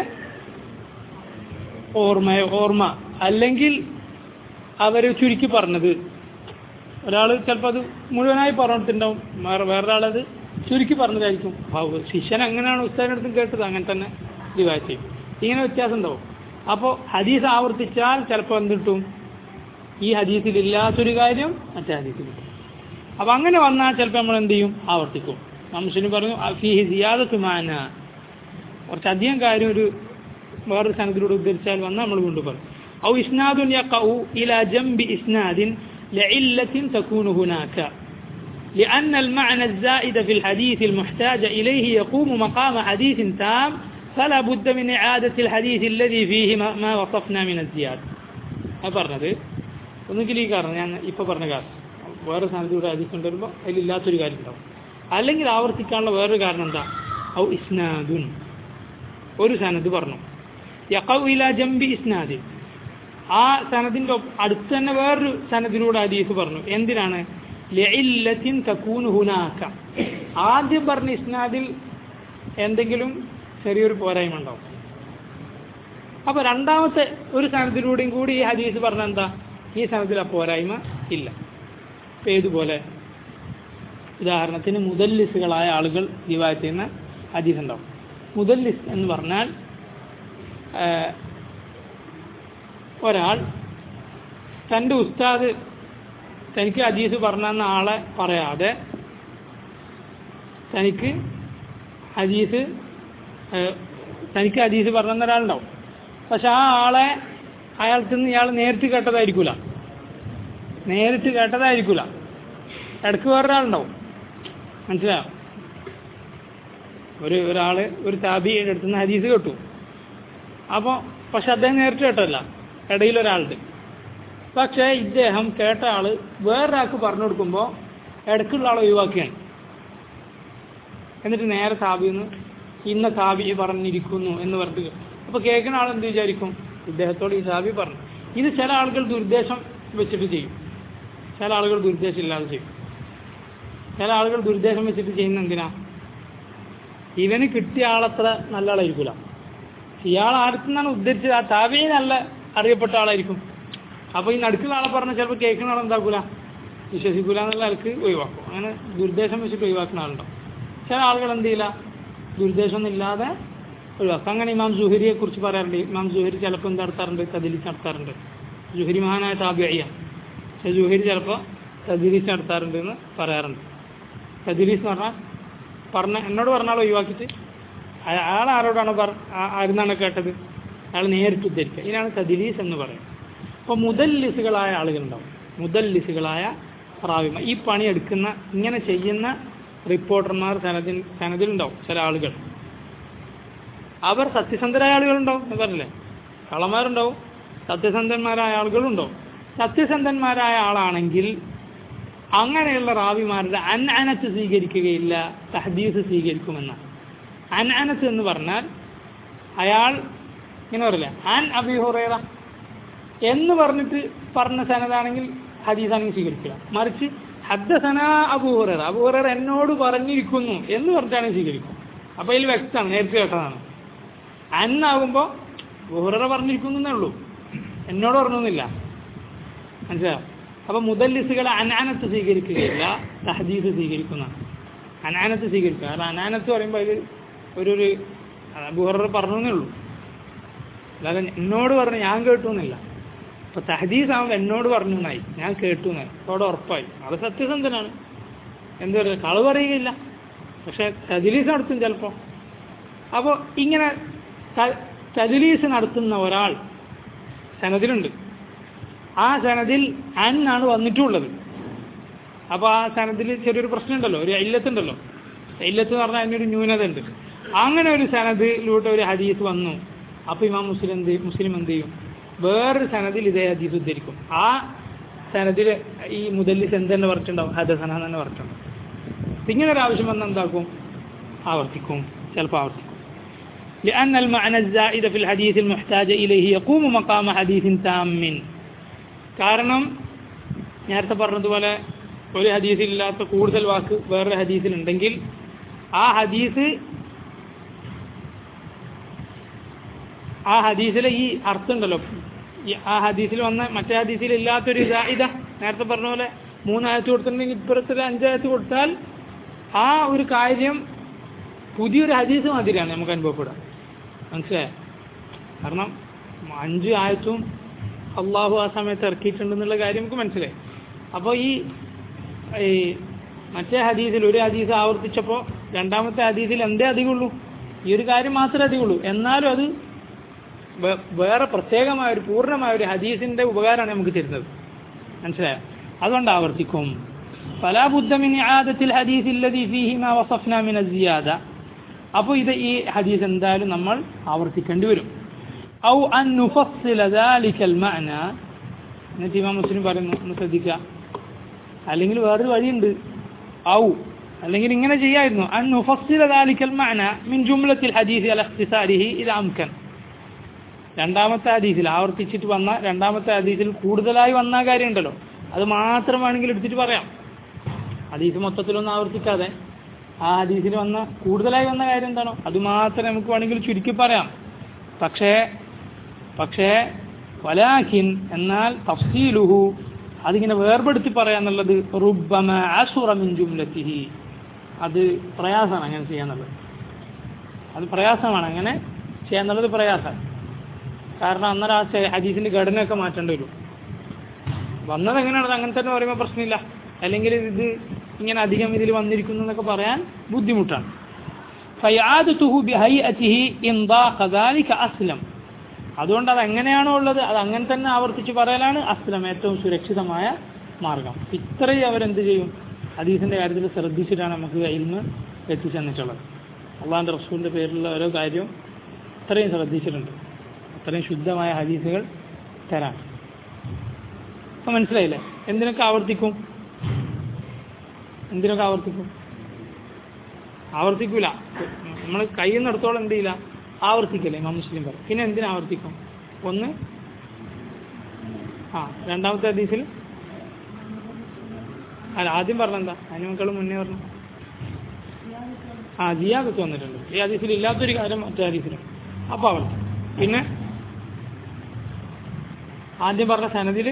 ഓർമ്മയോ ഓർമ്മ അല്ലെങ്കിൽ അവർ ചുരുക്കി പറഞ്ഞത് ഒരാൾ ചിലപ്പോൾ അത് മുഴുവനായി പറഞ്ഞിട്ടുണ്ടാവും വേറെ വേറൊരാളത് ചുരുക്കി പറഞ്ഞതായിരിക്കും ഭാവ് ശിഷ്യൻ അങ്ങനെയാണ് ഉസ്താദിൻ്റെ അടുത്തും കേട്ടത് അങ്ങനെ തന്നെ റിവായ് ചെയ്യും ഇങ്ങനെ വ്യത്യാസം ഉണ്ടാവും അപ്പോൾ ഹദീസ് ആവർത്തിച്ചാൽ ചിലപ്പോൾ എന്ത് കിട്ടും ഈ ഹദീസിൽ ഇല്ലാത്തൊരു കാര്യം മറ്റേ ഹദീസിൽ കിട്ടും അപ്പം അങ്ങനെ വന്നാൽ ചിലപ്പോൾ നമ്മൾ എന്ത് ചെയ്യും ആവർത്തിക്കും മനുഷ്യന് പറഞ്ഞു ഫിഹി സിയാദത്ത് മാന കുറച്ചധികം കാര്യം ഒരു വേറൊരു സനത്തിലൂടെ ഉദ്ധരിച്ചാൽ വന്നാൽ നമ്മൾ വീണ്ടും പറയും ഔ ഇസ്നാദുൻ യഖഉ ഇലാ ജംബി ഇസ്നാദിൻ لعلة تكون هناك لأن المعنى الزائد في الحديث المحتاج إليه يقوم مقام حديث تام فلا بد من إعادة الحديث الذي فيه ما, ما وصفنا من الزيادة പറഞ്ഞത് ഒന്നുകിൽ ഈ കാരണം ഞാൻ ഇപ്പോൾ പറഞ്ഞ കാരണം വേറെ സ്ഥാനത്തൂടെ ഹദീസ് കൊണ്ടുവരുമ്പോൾ അതിലില്ലാത്തൊരു കാര്യം ഉണ്ടാവും അല്ലെങ്കിൽ ആവർത്തിക്കാനുള്ള വേറൊരു കാരണം എന്താ ഔ ഇസ്നാദുൻ ഒരു സനത് പറഞ്ഞു യഖൗ ഇല ജംബി ഇസ്നാദിൻ ആ സനദിന്റെ ഒപ്പ- അടുത്ത് തന്നെ വേറൊരു സനദിലൂടെ ഹദീസ് പറഞ്ഞു എന്തിനാണ് ലഇല്ലത്തിൻ തകൂനു ഹുനാക ആദ്യം പറഞ്ഞ ഇസ്നാദിൽ എന്തെങ്കിലും ചെറിയൊരു പോരായ്മ ഉണ്ടാവും അപ്പൊ രണ്ടാമത്തെ ഒരു സനദിലൂടെയും കൂടി ഈ ഹദീസ് പറഞ്ഞ എന്താ ഈ സനദിൽ ആ പോരായ്മ ഇല്ല ഇപ്പൊ ഏതുപോലെ ഉദാഹരണത്തിന് മുദല്ലിസുകളായ ആളുകൾ റിവായത്ത് ചെയ്യുന്ന ഹദീസ് ഉണ്ടാവും മുദല്ലിസ് എന്ന് പറഞ്ഞാൽ ആ, ഒരാൾ തൻ്റെ ഉസ്താദ് തനിക്ക് ഹദീസ് പറഞ്ഞെന്ന ആളെ പറയാതെ തനിക്ക് ഹദീസ് ഏഹ്, തനിക്ക് ഹദീസ് പറഞ്ഞെന്ന ഒരാളുണ്ടാവും പക്ഷെ ആ ആളെ അയാൾക്ക് നിന്ന് ഇയാൾ നേരിട്ട് കേട്ടതായിരിക്കൂല നേരിട്ട് കേട്ടതായിരിക്കൂല ഇടയ്ക്ക് വേറൊരാളുണ്ടാവും മനസ്സിലായോ ഒരു ഒരാള് ഒരു താബിയുടെ അടുത്ത് നിന്ന് ഹദീസ് കേട്ടു അപ്പോൾ പക്ഷെ അദ്ദേഹം നേരിട്ട് കേട്ടല്ല ഇടയിൽ ഒരാളുണ്ട് പക്ഷേ ഇദ്ദേഹം കേട്ട ആള് വേറൊരാൾക്ക് പറഞ്ഞു കൊടുക്കുമ്പോൾ ഇടയ്ക്കുള്ള ആളെ ഒഴിവാക്കുകയാണ് എന്നിട്ട് നേരെ താബിന്ന് ഇന്ന താബി പറഞ്ഞിരിക്കുന്നു എന്ന് പറഞ്ഞിട്ട് അപ്പോൾ കേൾക്കുന്ന ആൾ എന്ത് വിചാരിക്കും ഇദ്ദേഹത്തോട് ഈ താബി പറഞ്ഞു ഇത് ചില ആളുകൾ ദുരുദ്ദേശം വെച്ചിട്ട് ചെയ്യും ചില ആളുകൾ ദുരുദ്ദേശം ഇല്ലാതെ ചെയ്യും ചില ആളുകൾ ദുരുദ്ദേശം വെച്ചിട്ട് ചെയ്യുന്ന എന്തിനാ ഇവന് കിട്ടിയ ആളത്ര നല്ല ആളായിരിക്കില്ല ഇയാൾ ആർക്ക് നിന്നാണ് ഉദ്ധരിച്ചത് ആ താബിയെ നല്ല അറിയപ്പെട്ട ആളായിരിക്കും അപ്പോൾ ഈ നടുക്കുള്ള ആളെ പറഞ്ഞ ചിലപ്പോൾ കേൾക്കുന്ന ആളെന്താക്കൂല വിശ്വസിക്കൂല എന്നുള്ള ആൾക്ക് ഒഴിവാക്കും അങ്ങനെ ദുരുദ്ദേശം വെച്ചിട്ട് ഒഴിവാക്കുന്ന ആളുണ്ടാവും ചില ആളുകൾ എന്ത് ചെയ്യില്ല ദുരുദ്ദേശമൊന്നും ഇല്ലാതെ ഒഴിവാക്കും അങ്ങനെ ഇമാം ജുഹരിയെ കുറിച്ച് പറയാറുണ്ട് ഇമാം ജുഹരി ചിലപ്പോൾ എന്ത് നടത്താറുണ്ട് തദിലിച്ച് നടത്താറുണ്ട് ജുഹരി മഹാനായ താബിയാണ് പക്ഷെ ജുഹരി ചിലപ്പോൾ തദിലിച്ച് നടത്താറുണ്ട് എന്ന് പറയാറുണ്ട് തദിലീസ് എന്ന് പറഞ്ഞാൽ പറഞ്ഞ എന്നോട് പറഞ്ഞാൽ ഒഴിവാക്കിയിട്ട് അയ- അയാൾ ആരോടാണ് പറ ആ- ആരുന്നാണ് കേട്ടത് അയാൾ നേരിട്ട് ഉദ്ധരിക്കുക ഇതിനാണ് തദിലീസ് എന്ന് പറയുന്നത് അപ്പോൾ മുദല്ലിസുകളായ ആളുകളുണ്ടാവും മുദല്ലിസുകളായ റാവിമ ഈ പണി എടുക്കുന്ന ഇങ്ങനെ ചെയ്യുന്ന റിപ്പോർട്ടർമാർ സനദിൽ സനദിലുണ്ടാവും ചില ആളുകൾ അവർ സത്യസന്ധരായ ആളുകളുണ്ടാവും എന്ന് പറഞ്ഞില്ലേ കള്ളന്മാരുണ്ടാവും സത്യസന്ധന്മാരായ ആളുകളുണ്ടാവും സത്യസന്ധന്മാരായ ആളാണെങ്കിൽ അങ്ങനെയുള്ള റാവിമാരുടെ അൻഅനത്ത് സ്വീകരിക്കുകയില്ല തഹദീസ് സ്വീകരിക്കുമെന്നാണ് അൻഅനത്ത് എന്ന് പറഞ്ഞാൽ അയാൾ ഇങ്ങനെ പറയില്ല അൻ അബി ഹുറൈറ എന്ന് പറഞ്ഞിട്ട് പറഞ്ഞ സനതാണെങ്കിൽ ഹദീസാണെങ്കിൽ സ്വീകരിക്കുക മറിച്ച് ഹദ്ദസന അബൂ ഹുറൈറ അബൂ ഹുറൈറ എന്നോട് പറഞ്ഞിരിക്കുന്നു എന്ന് പറഞ്ഞിട്ടാണെങ്കിൽ സ്വീകരിക്കും അപ്പോൾ ഇതിൽ വ്യക്തമാണ് നേരത്തെ കേട്ടതാണ് അന്നാകുമ്പോൾ ഹുറൈറ പറഞ്ഞിരിക്കുന്നു എന്നേ ഉള്ളൂ എന്നോട് പറഞ്ഞൊന്നുമില്ല മനസ്സിലായോ അപ്പോൾ മുദല്ലിസുകൾ അനാനത്ത് സ്വീകരിക്കുകയില്ല തഹദീസ് സ്വീകരിക്കുന്നതാണ് അനാനത്ത് സ്വീകരിക്കുക കാരണം അനാനത്ത് പറയുമ്പോൾ അതിൽ ഒരു ഒരു അബുഹറ പറഞ്ഞു എന്നേ ഉള്ളൂ അല്ലാതെ എന്നോട് പറഞ്ഞു ഞാൻ കേട്ടു എന്നില്ല അപ്പോൾ തഹദീസ് ആകുമ്പോൾ എന്നോട് പറഞ്ഞു എന്നായി ഞാൻ കേട്ടു എന്നായി അപ്പോൾ അവിടെ ഉറപ്പായി അത് സത്യസന്ധനാണ് എന്താ പറയുക കളവ് പറയുകയില്ല പക്ഷെ തദ്ലീസ് നടത്തും ചിലപ്പോൾ അപ്പോൾ ഇങ്ങനെ ത- തദ്ലീസ് നടത്തുന്ന ഒരാൾ സനദിലുണ്ട് ആ സനദിൽ അൻ ആണ് വന്നിട്ടുള്ളത് അപ്പോൾ ആ സനദിൽ ചെറിയൊരു പ്രശ്നമുണ്ടല്ലോ ഒരു ഇല്ലത്തുണ്ടല്ലോ ഇല്ലത്ത് എന്ന് പറഞ്ഞാൽ അതിനൊരു ന്യൂനത ഉണ്ട് അങ്ങനെ ഒരു സനദിലൂടെ ഒരു ഹദീസ് വന്നു അപ്പോൾ ഇമാം മുസ്ലിം എന്ത് ചെയ്യും- മുസ്ലിം എന്ത് ചെയ്യും വേറൊരു സനദിൽ ഇതേ ഹദീസ് ഉദ്ധരിക്കും ആ സനദിൽ ഈ മുദല്ലിസ് എന്തെന്നെ പറഞ്ഞിട്ടുണ്ടാവും ഹദസന തന്നെ പറഞ്ഞിട്ടുണ്ടാവും അപ്പൊ ഇങ്ങനെ ഒരു ആവശ്യം വന്നാൽ എന്താക്കും ആവർത്തിക്കും ചിലപ്പോൾ ആവർത്തിക്കും لأن المعنى الزائد في الحديث المحتاج إليه يقوم مقام حديث تام കാരണം നേരത്തെ പറഞ്ഞതുപോലെ ഒരു ഹദീസിലില്ലാത്ത കൂടുതൽ വാക്ക് വേറൊരു ഹദീസിലുണ്ടെങ്കിൽ ആ ഹദീസ് ആ ഹദീസിലെ ഈ അർത്ഥം ഉണ്ടല്ലോ ഈ ആ ഹദീസിൽ വന്ന മറ്റേ ഹദീസിൽ ഇല്ലാത്തൊരു ഇതാ ഇതാ നേരത്തെ പറഞ്ഞ പോലെ മൂന്നായത്ത് കൊടുത്തിട്ടുണ്ടെങ്കിൽ ഇപ്പുറത്തെ ഒരു അഞ്ചായത്ത് കൊടുത്താൽ ആ ഒരു കാര്യം പുതിയൊരു ഹദീസ് മാതിരിയാണ് നമുക്ക് അനുഭവപ്പെടുക മനസ്സിലായോ കാരണം അഞ്ച് ആയത്തും അള്ളാഹു ആ സമയത്ത് ഇറക്കിയിട്ടുണ്ടെന്നുള്ള കാര്യം നമുക്ക് മനസ്സിലായി അപ്പോൾ ഈ ഈ മറ്റേ ഹദീസിൽ ഒരു ഹദീസ് ആവർത്തിച്ചപ്പോൾ രണ്ടാമത്തെ ഹദീസിൽ എന്തേ അധികമുള്ളൂ ഈ ഒരു കാര്യം മാത്രമേ അധികമുള്ളൂ എന്നാലും അത് വേ- വേറെ പ്രത്യേകമായ ഒരു പൂർണ്ണമായ ഒരു ഹദീസിന്റെ ഉപകാരമാണ് നമുക്ക് തരുന്നത് മനസ്സിലായോ അതുകൊണ്ട് ആവർത്തിക്കും فلا بد من إعادة الحديث الذي فيه ما وصفنا من الزيادة അപ്പോൾ ഇത് ഈ ഹദീസ് എന്തായാലും നമ്മൾ ആവർത്തിക്കേണ്ടി വരും ഔ അൻ നുഫസ്സില ذلك المعنى എന്നിട്ട് ഇമാം മുസ്ലിം പറയുന്നു ഒന്ന് ശ്രദ്ധിക്കുക അല്ലെങ്കിൽ വേറൊരു വഴിയുണ്ട് ഔ അല്ലെങ്കിൽ ഇങ്ങനെ ചെയ്യായിരുന്നു അൻ നുഫസ്സില ذلك المعنى من جملة الحديث على اختصاره إذا أمكن രണ്ടാമത്തെ ഹദീസിൽ ആവർത്തിച്ചിട്ട് വന്ന രണ്ടാമത്തെ ഹദീസിൽ കൂടുതലായി വന്ന കാര്യം ഉണ്ടല്ലോ അത് മാത്രം വേണമെങ്കിൽ എടുത്തിട്ട് പറയാം ഹദീസ് മൊത്തത്തിലൊന്നും ആവർത്തിക്കാതെ ആ ഹദീസിൽ വന്ന കൂടുതലായി വന്ന കാര്യം എന്താണോ അത് മാത്രം നമുക്ക് വേണമെങ്കിൽ ചുരുക്കി പറയാം പക്ഷേ പക്ഷേ വലാഖിൻ എന്നാൽ തഫ്സീലുഹു അതിങ്ങനെ വേർപെടുത്തി പറയാന്നുള്ളത് റുബ്ബമ അസുറ മിൻ ജുംലത്തിഹി അത് പ്രയാസമാണ് അങ്ങനെ ചെയ്യാന്നുള്ളത് അത് പ്രയാസമാണ് അങ്ങനെ ചെയ്യാന്നുള്ളത് പ്രയാസം കാരണം അന്നേരം ആ ചെ- ഹദീസിന്റെ ഘടനയൊക്കെ മാറ്റേണ്ടി വരും വന്നത് എങ്ങനെയാണത് അങ്ങനെ തന്നെ പറയുമ്പോൾ പ്രശ്നമില്ല അല്ലെങ്കിൽ ഇത് ഇങ്ങനെ അധികം ഇതിൽ വന്നിരിക്കുന്നു എന്നൊക്കെ പറയാൻ ബുദ്ധിമുട്ടാണ് ഫയാദത്തുഹു ബിഹൈഅതിഹി ഇൻ ضاق ذلك അസ്ലം അതുകൊണ്ട് അത് എങ്ങനെയാണോ ഉള്ളത് അത് അങ്ങനെ തന്നെ ആവർത്തിച്ച് പറയലാണ് അസ്ലം ഏറ്റവും സുരക്ഷിതമായ മാർഗം ഇത്രയും അവരെന്ത് ചെയ്യും ഹദീസിന്റെ കാര്യത്തിൽ ശ്രദ്ധിച്ചിട്ടാണ് നമുക്ക് ഇൽമ് എത്തിച്ചെന്നിട്ടുള്ളത് അള്ളാഹിന്റെ റസൂലിന്റെ പേരിലുള്ള ഓരോ കാര്യവും ഇത്രയും ശ്രദ്ധിച്ചിട്ടുണ്ട് അത്രയും ശുദ്ധമായ ഹദീസുകൾ തരാൻ അപ്പൊ മനസ്സിലായില്ലേ എന്തിനൊക്കെ ആവർത്തിക്കും എന്തിനൊക്കെ ആവർത്തിക്കും ആവർത്തിക്കൂല നമ്മൾ കയ്യിൽ നിന്നെടുത്തോളം എന്ത് ചെയ്യില്ല ആവർത്തിക്കല്ലേ ഇമാം മുസ്ലിം പറയും പിന്നെ എന്തിനാ ആവർത്തിക്കും ഒന്ന് ആ രണ്ടാമത്തെ ഹദീസിൽ അല്ല ആദ്യം പറഞ്ഞെന്താ അതിനേക്കാൾ മുന്നേ പറഞ്ഞു ആ ജിയാദത്ത് വന്നിട്ടുണ്ട് ഈ ഹദീസിൽ ഇല്ലാത്തൊരു കാര്യം മറ്റേ ഹദീസിലുണ്ട് അപ്പോൾ ആവർത്തിക്കും പിന്നെ ആദ്യം പറഞ്ഞ സനദിൽ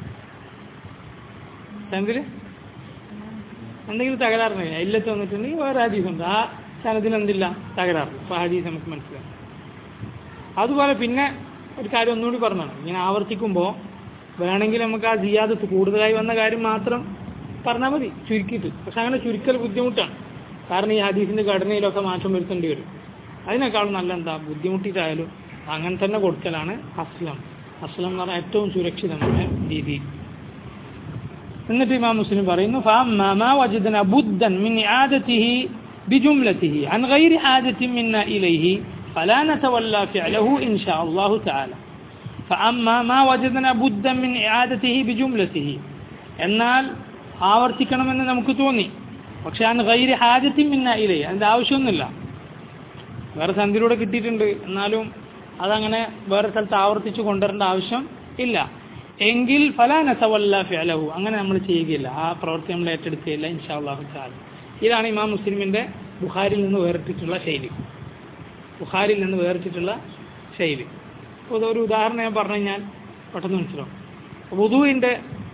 സനദിൽ എന്തെങ്കിലും തകരാറുണ്ടെങ്കിൽ ഇല്ലത്ത് വന്നിട്ടുണ്ടെങ്കിൽ വേറെ ഹദീസുണ്ട് ആ സനദിൽ എന്തില്ല തകരാറ് അപ്പോൾ ഹദീസ് നമുക്ക് മനസ്സിലാവും അതുപോലെ പിന്നെ ഒരു കാര്യം ഒന്നുകൂടി പറഞ്ഞാണ് ഇങ്ങനെ ആവർത്തിക്കുമ്പോൾ വേണമെങ്കിൽ നമുക്ക് ആ ജിയാദത്ത് കൂടുതലായി വന്ന കാര്യം മാത്രം പറഞ്ഞാൽ മതി ചുരുക്കിയിട്ട് പക്ഷെ അങ്ങനെ ചുരുക്കൽ ബുദ്ധിമുട്ടാണ് കാരണം ഈ ഹദീസിൻ്റെ ഘടനയിലൊക്കെ മാറ്റം വരുത്തേണ്ടി വരും അതിനേക്കാളും നല്ല എന്താ ബുദ്ധിമുട്ടിയിട്ടായാലും അങ്ങനെ തന്നെ കൊടുക്കലാണ് അസ്ലം അസ്ലം എന്ന് പറഞ്ഞാൽ ഏറ്റവും സുരക്ഷിതമായ രീതി എന്നിട്ട് ഇമാം മുസ്ലിം പറയുന്നു فأما ما وجدنا بدا من إعادته بجملته عن غير حاجة منا إليه فلا نتولى فعله إن شاء الله تعالى فأما ما وجدنا بدا من إعادته بجملته എന്നാൽ ആവർത്തിക്കണമെന്ന് നമുക്ക് തോന്നി പക്ഷെ അൻ ഗൈരി ഹാജത്തി മിന്ന ഇലേ അതിൻ്റെ ആവശ്യമൊന്നുമില്ല വേറെ സന്ധിയിലൂടെ കിട്ടിയിട്ടുണ്ട് എന്നാലും അതങ്ങനെ വേറെ സ്ഥലത്ത് ആവർത്തിച്ച് കൊണ്ടുവരേണ്ട ആവശ്യം ഇല്ല എങ്കിൽ ഫലാന തവല്ല ഫിഅലഹു അങ്ങനെ നമ്മൾ ചെയ്യുകയില്ല ആ പ്രവൃത്തി നമ്മൾ ഏറ്റെടുക്കുകയില്ല ഇൻഷാ അള്ളാഹു താല ഇതാണ് ഇമാം മുസ്ലിമിൻ്റെ ബുഖാരിൽ നിന്ന് വേറിട്ടിട്ടുള്ള ശൈലി ബുഖാരിൽ നിന്ന് വേറിട്ടിട്ടുള്ള ശൈലി അപ്പോൾ ഇതൊരു ഉദാഹരണം ഞാൻ പറഞ്ഞു കഴിഞ്ഞാൽ പെട്ടെന്ന് മനസ്സിലാവും വുദുവിൻ്റെ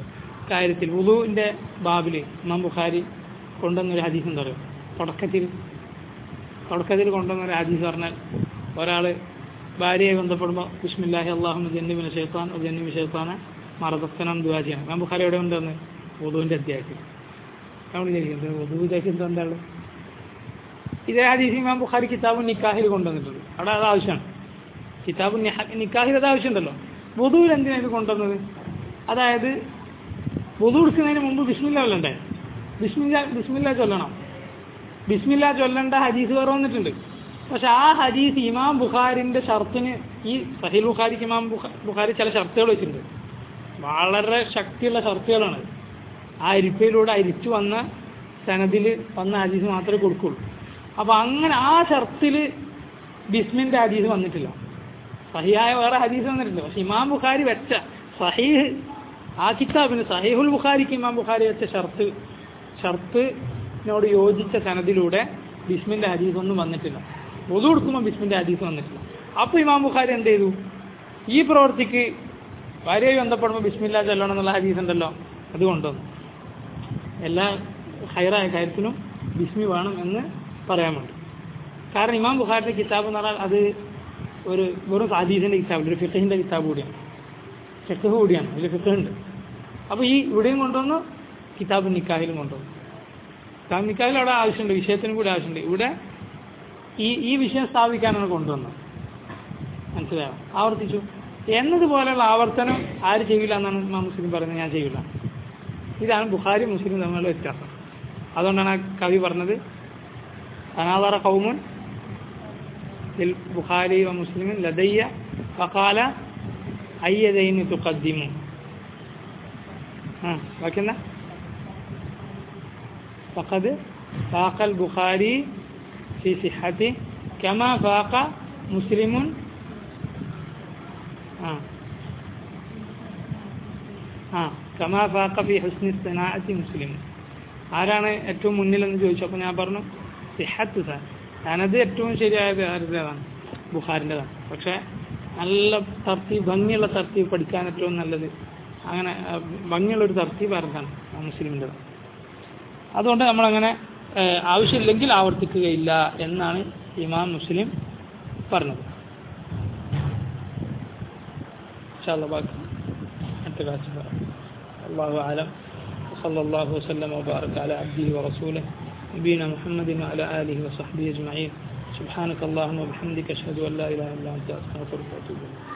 കാര്യത്തിൽ വുളുവിൻ്റെ ബാബിൽ ഇമാം ബുഖാരി കൊണ്ടുവന്നൊരു ഹദീസ് എന്താ പറയുക തുടക്കത്തിൽ തുടക്കത്തിൽ കൊണ്ടുവന്നൊരു ഹദീസ് പറഞ്ഞാൽ ഒരാൾ ഭാര്യയെ ബന്ധപ്പെടുമ്പോൾ ബിസ്മില്ലാഹി അള്ളാഹു ജന്നിബിന് ഷെയ്ത്താൻ ജന്നിബ് ഷെയ്ത്താനെ മറദത്തനം ദുവാ ചെയ്യണം ഇമാം ബുഖാരി എവിടെ കൊണ്ടുവന്ന് വുളുവിൻ്റെ അധ്യായത്തിൽ നമ്മൾ വിചാരിക്കുന്നത് വുളു വിചാരിക്കുന്നത് എന്താണ് ഇതേ ഹദീസ് ഇമാം ബുഖാരി കിതാബ് നിക്കാഹിൽ കൊണ്ടുവന്നിട്ടുണ്ട് അവിടെ അത് ആവശ്യമാണ് കിതാബ് നിക്കാഹിൽ അത് ആവശ്യമുണ്ടല്ലോ വുതുവിൽ എന്തിനാണ് ഇത് കൊണ്ടുവന്നത് അതായത് വുതു എടുക്കുന്നതിന് മുമ്പ് ബിസ്മില്ല ചൊല്ലണ്ടേ ബിസ്മില്ല ബിസ്മില്ല ചൊല്ലണം ബിസ്മില്ല ചൊല്ലേണ്ട ഹദീസ് വേറെ വന്നിട്ടുണ്ട് പക്ഷെ ആ ഹദീസ് ഇമാം ബുഖാരിന്റെ ഷർത്തിന് ഈ സഹിൽ ബുഖാരിക്ക് ഇമാം ബുഖ- ബുഖാരി ചില ഷർത്തുകൾ വെച്ചിട്ടുണ്ട് വളരെ ശക്തിയുള്ള ഷർത്തുകളാണ് ആ അരിപ്പയിലൂടെ അരിച്ചു വന്ന സനദിൽ വന്ന ഹദീസ് മാത്രമേ കൊടുക്കുള്ളൂ അപ്പോൾ അങ്ങനെ ആ ഷർത്തിൽ ബിസ്മിന്റെ ഹദീസ് വന്നിട്ടില്ല സഹിയായ വേറെ ഹദീസ് വന്നിട്ടില്ല പക്ഷെ ഇമാം ബുഖാരി വെച്ച സഹീഹ് ആ കിതാബിന് സഹീഹുൽ ബുഖാരിക്ക് ഇമാം ബുഖാരി വെച്ച ഷർത്ത് ഷർത്തിനോട് യോജിച്ച സനദിലൂടെ ബിസ്മിന്റെ ഹദീസ് ഒന്നും വന്നിട്ടില്ല ഒതു കൊടുക്കുമ്പോൾ ബിസ്മിന്റെ ഹദീസ് വന്നിട്ടില്ല അപ്പോൾ ഇമാം ബുഖാരി എന്ത് ചെയ്തു ഈ പ്രവൃത്തിക്ക് ഭാര്യയെ ബന്ധപ്പെടുമ്പോൾ ബിസ്മില്ല ചൊല്ലണം എന്നുള്ള ഹദീസ് ഉണ്ടല്ലോ അത് കൊണ്ടുവന്നു എല്ലാ ഹൈറായ കാര്യത്തിനും ബിസ്മി വേണം എന്ന് പറയാൻ വേണ്ടി കാരണം ഇമാം ബുഖാരിന്റെ കിതാബ് എന്ന് പറഞ്ഞാൽ അത് ഒരു വെറും ഹദീസിന്റെ കിതാബ് ഒരു ഫിഖഹിന്റെ കിതാബ് കൂടിയാണ് ഫിഖ് കൂടിയാണ് അതിൽ ഫിഖ് ഉണ്ട് അപ്പോൾ ഈ ഇവിടെയും കൊണ്ടുവന്നു കിതാബ് നിക്കാഹിലും കൊണ്ടുവന്നു കിതാബ് നിക്കാഹിൽ അവിടെ ആവശ്യമുണ്ട് വിഷയത്തിനും കൂടി ആവശ്യമുണ്ട് ഇവിടെ ഈ ഈ വിഷയം സ്ഥാപിക്കാനാണ് കൊണ്ടുവന്നത് മനസ്സിലായോ ആവർത്തിച്ചു എന്നതുപോലെയുള്ള ആവർത്തനം ആര് ചെയ്യില്ല എന്നാണ് ഇമാം മുസ്ലിം പറയുന്നത് ഞാൻ ചെയ്യില്ല ഇതാണ് ബുഖാരി മുസ്ലിം തമ്മിലുള്ള വ്യത്യാസം അതുകൊണ്ടാണ് ആ കവി പറഞ്ഞത് അനാദറ കൗമുൻ ബുഖാരി വ മുസ്ലിമിൻ ലദയ്യ വഖാല അയ്യദൈനി തുഖദ്ദിമു ആ ബാക്കിയെന്താ فقد فاق البخاري في صحته كما فاق مسلم آه. ആ കമാ ഫാഖ ഫി ഹുസ്നി സനാഅത്തി മുസ്ലിം ആരാണ് ഏറ്റവും മുന്നിലെന്ന് ചോദിച്ചപ്പോൾ ഞാൻ പറഞ്ഞു സിഹത്ത് സാർ ഞാനത് ഏറ്റവും ശരിയായത് ആരുടേതാണ് ബുഖാരിൻ്റെതാണ് പക്ഷേ നല്ല തർത്തീബ് ഭംഗിയുള്ള തർത്തീബ് പഠിക്കാൻ ഏറ്റവും നല്ലത് അങ്ങനെ ആ, ഭംഗിയുള്ളൊരു തർത്തീബ് ആർക്കാണ് മുസ്ലിമിൻ്റെതാണ് അതുകൊണ്ട് നമ്മളങ്ങനെ ആ, ആവശ്യമില്ലെങ്കിൽ ആവർത്തിക്കുകയില്ല എന്നാണ് ഇമാം മുസ്ലിം പറഞ്ഞത് إن شاء الله باقي حتى بعد الله أعلم وصلى الله وسلم وبارك على عبده ورسوله نبينا محمد وعلى آله وصحبه أجمعين سبحانك اللهم وبحمدك أشهد أن لا إله إلا أنت أستغفرك وأتوب إليك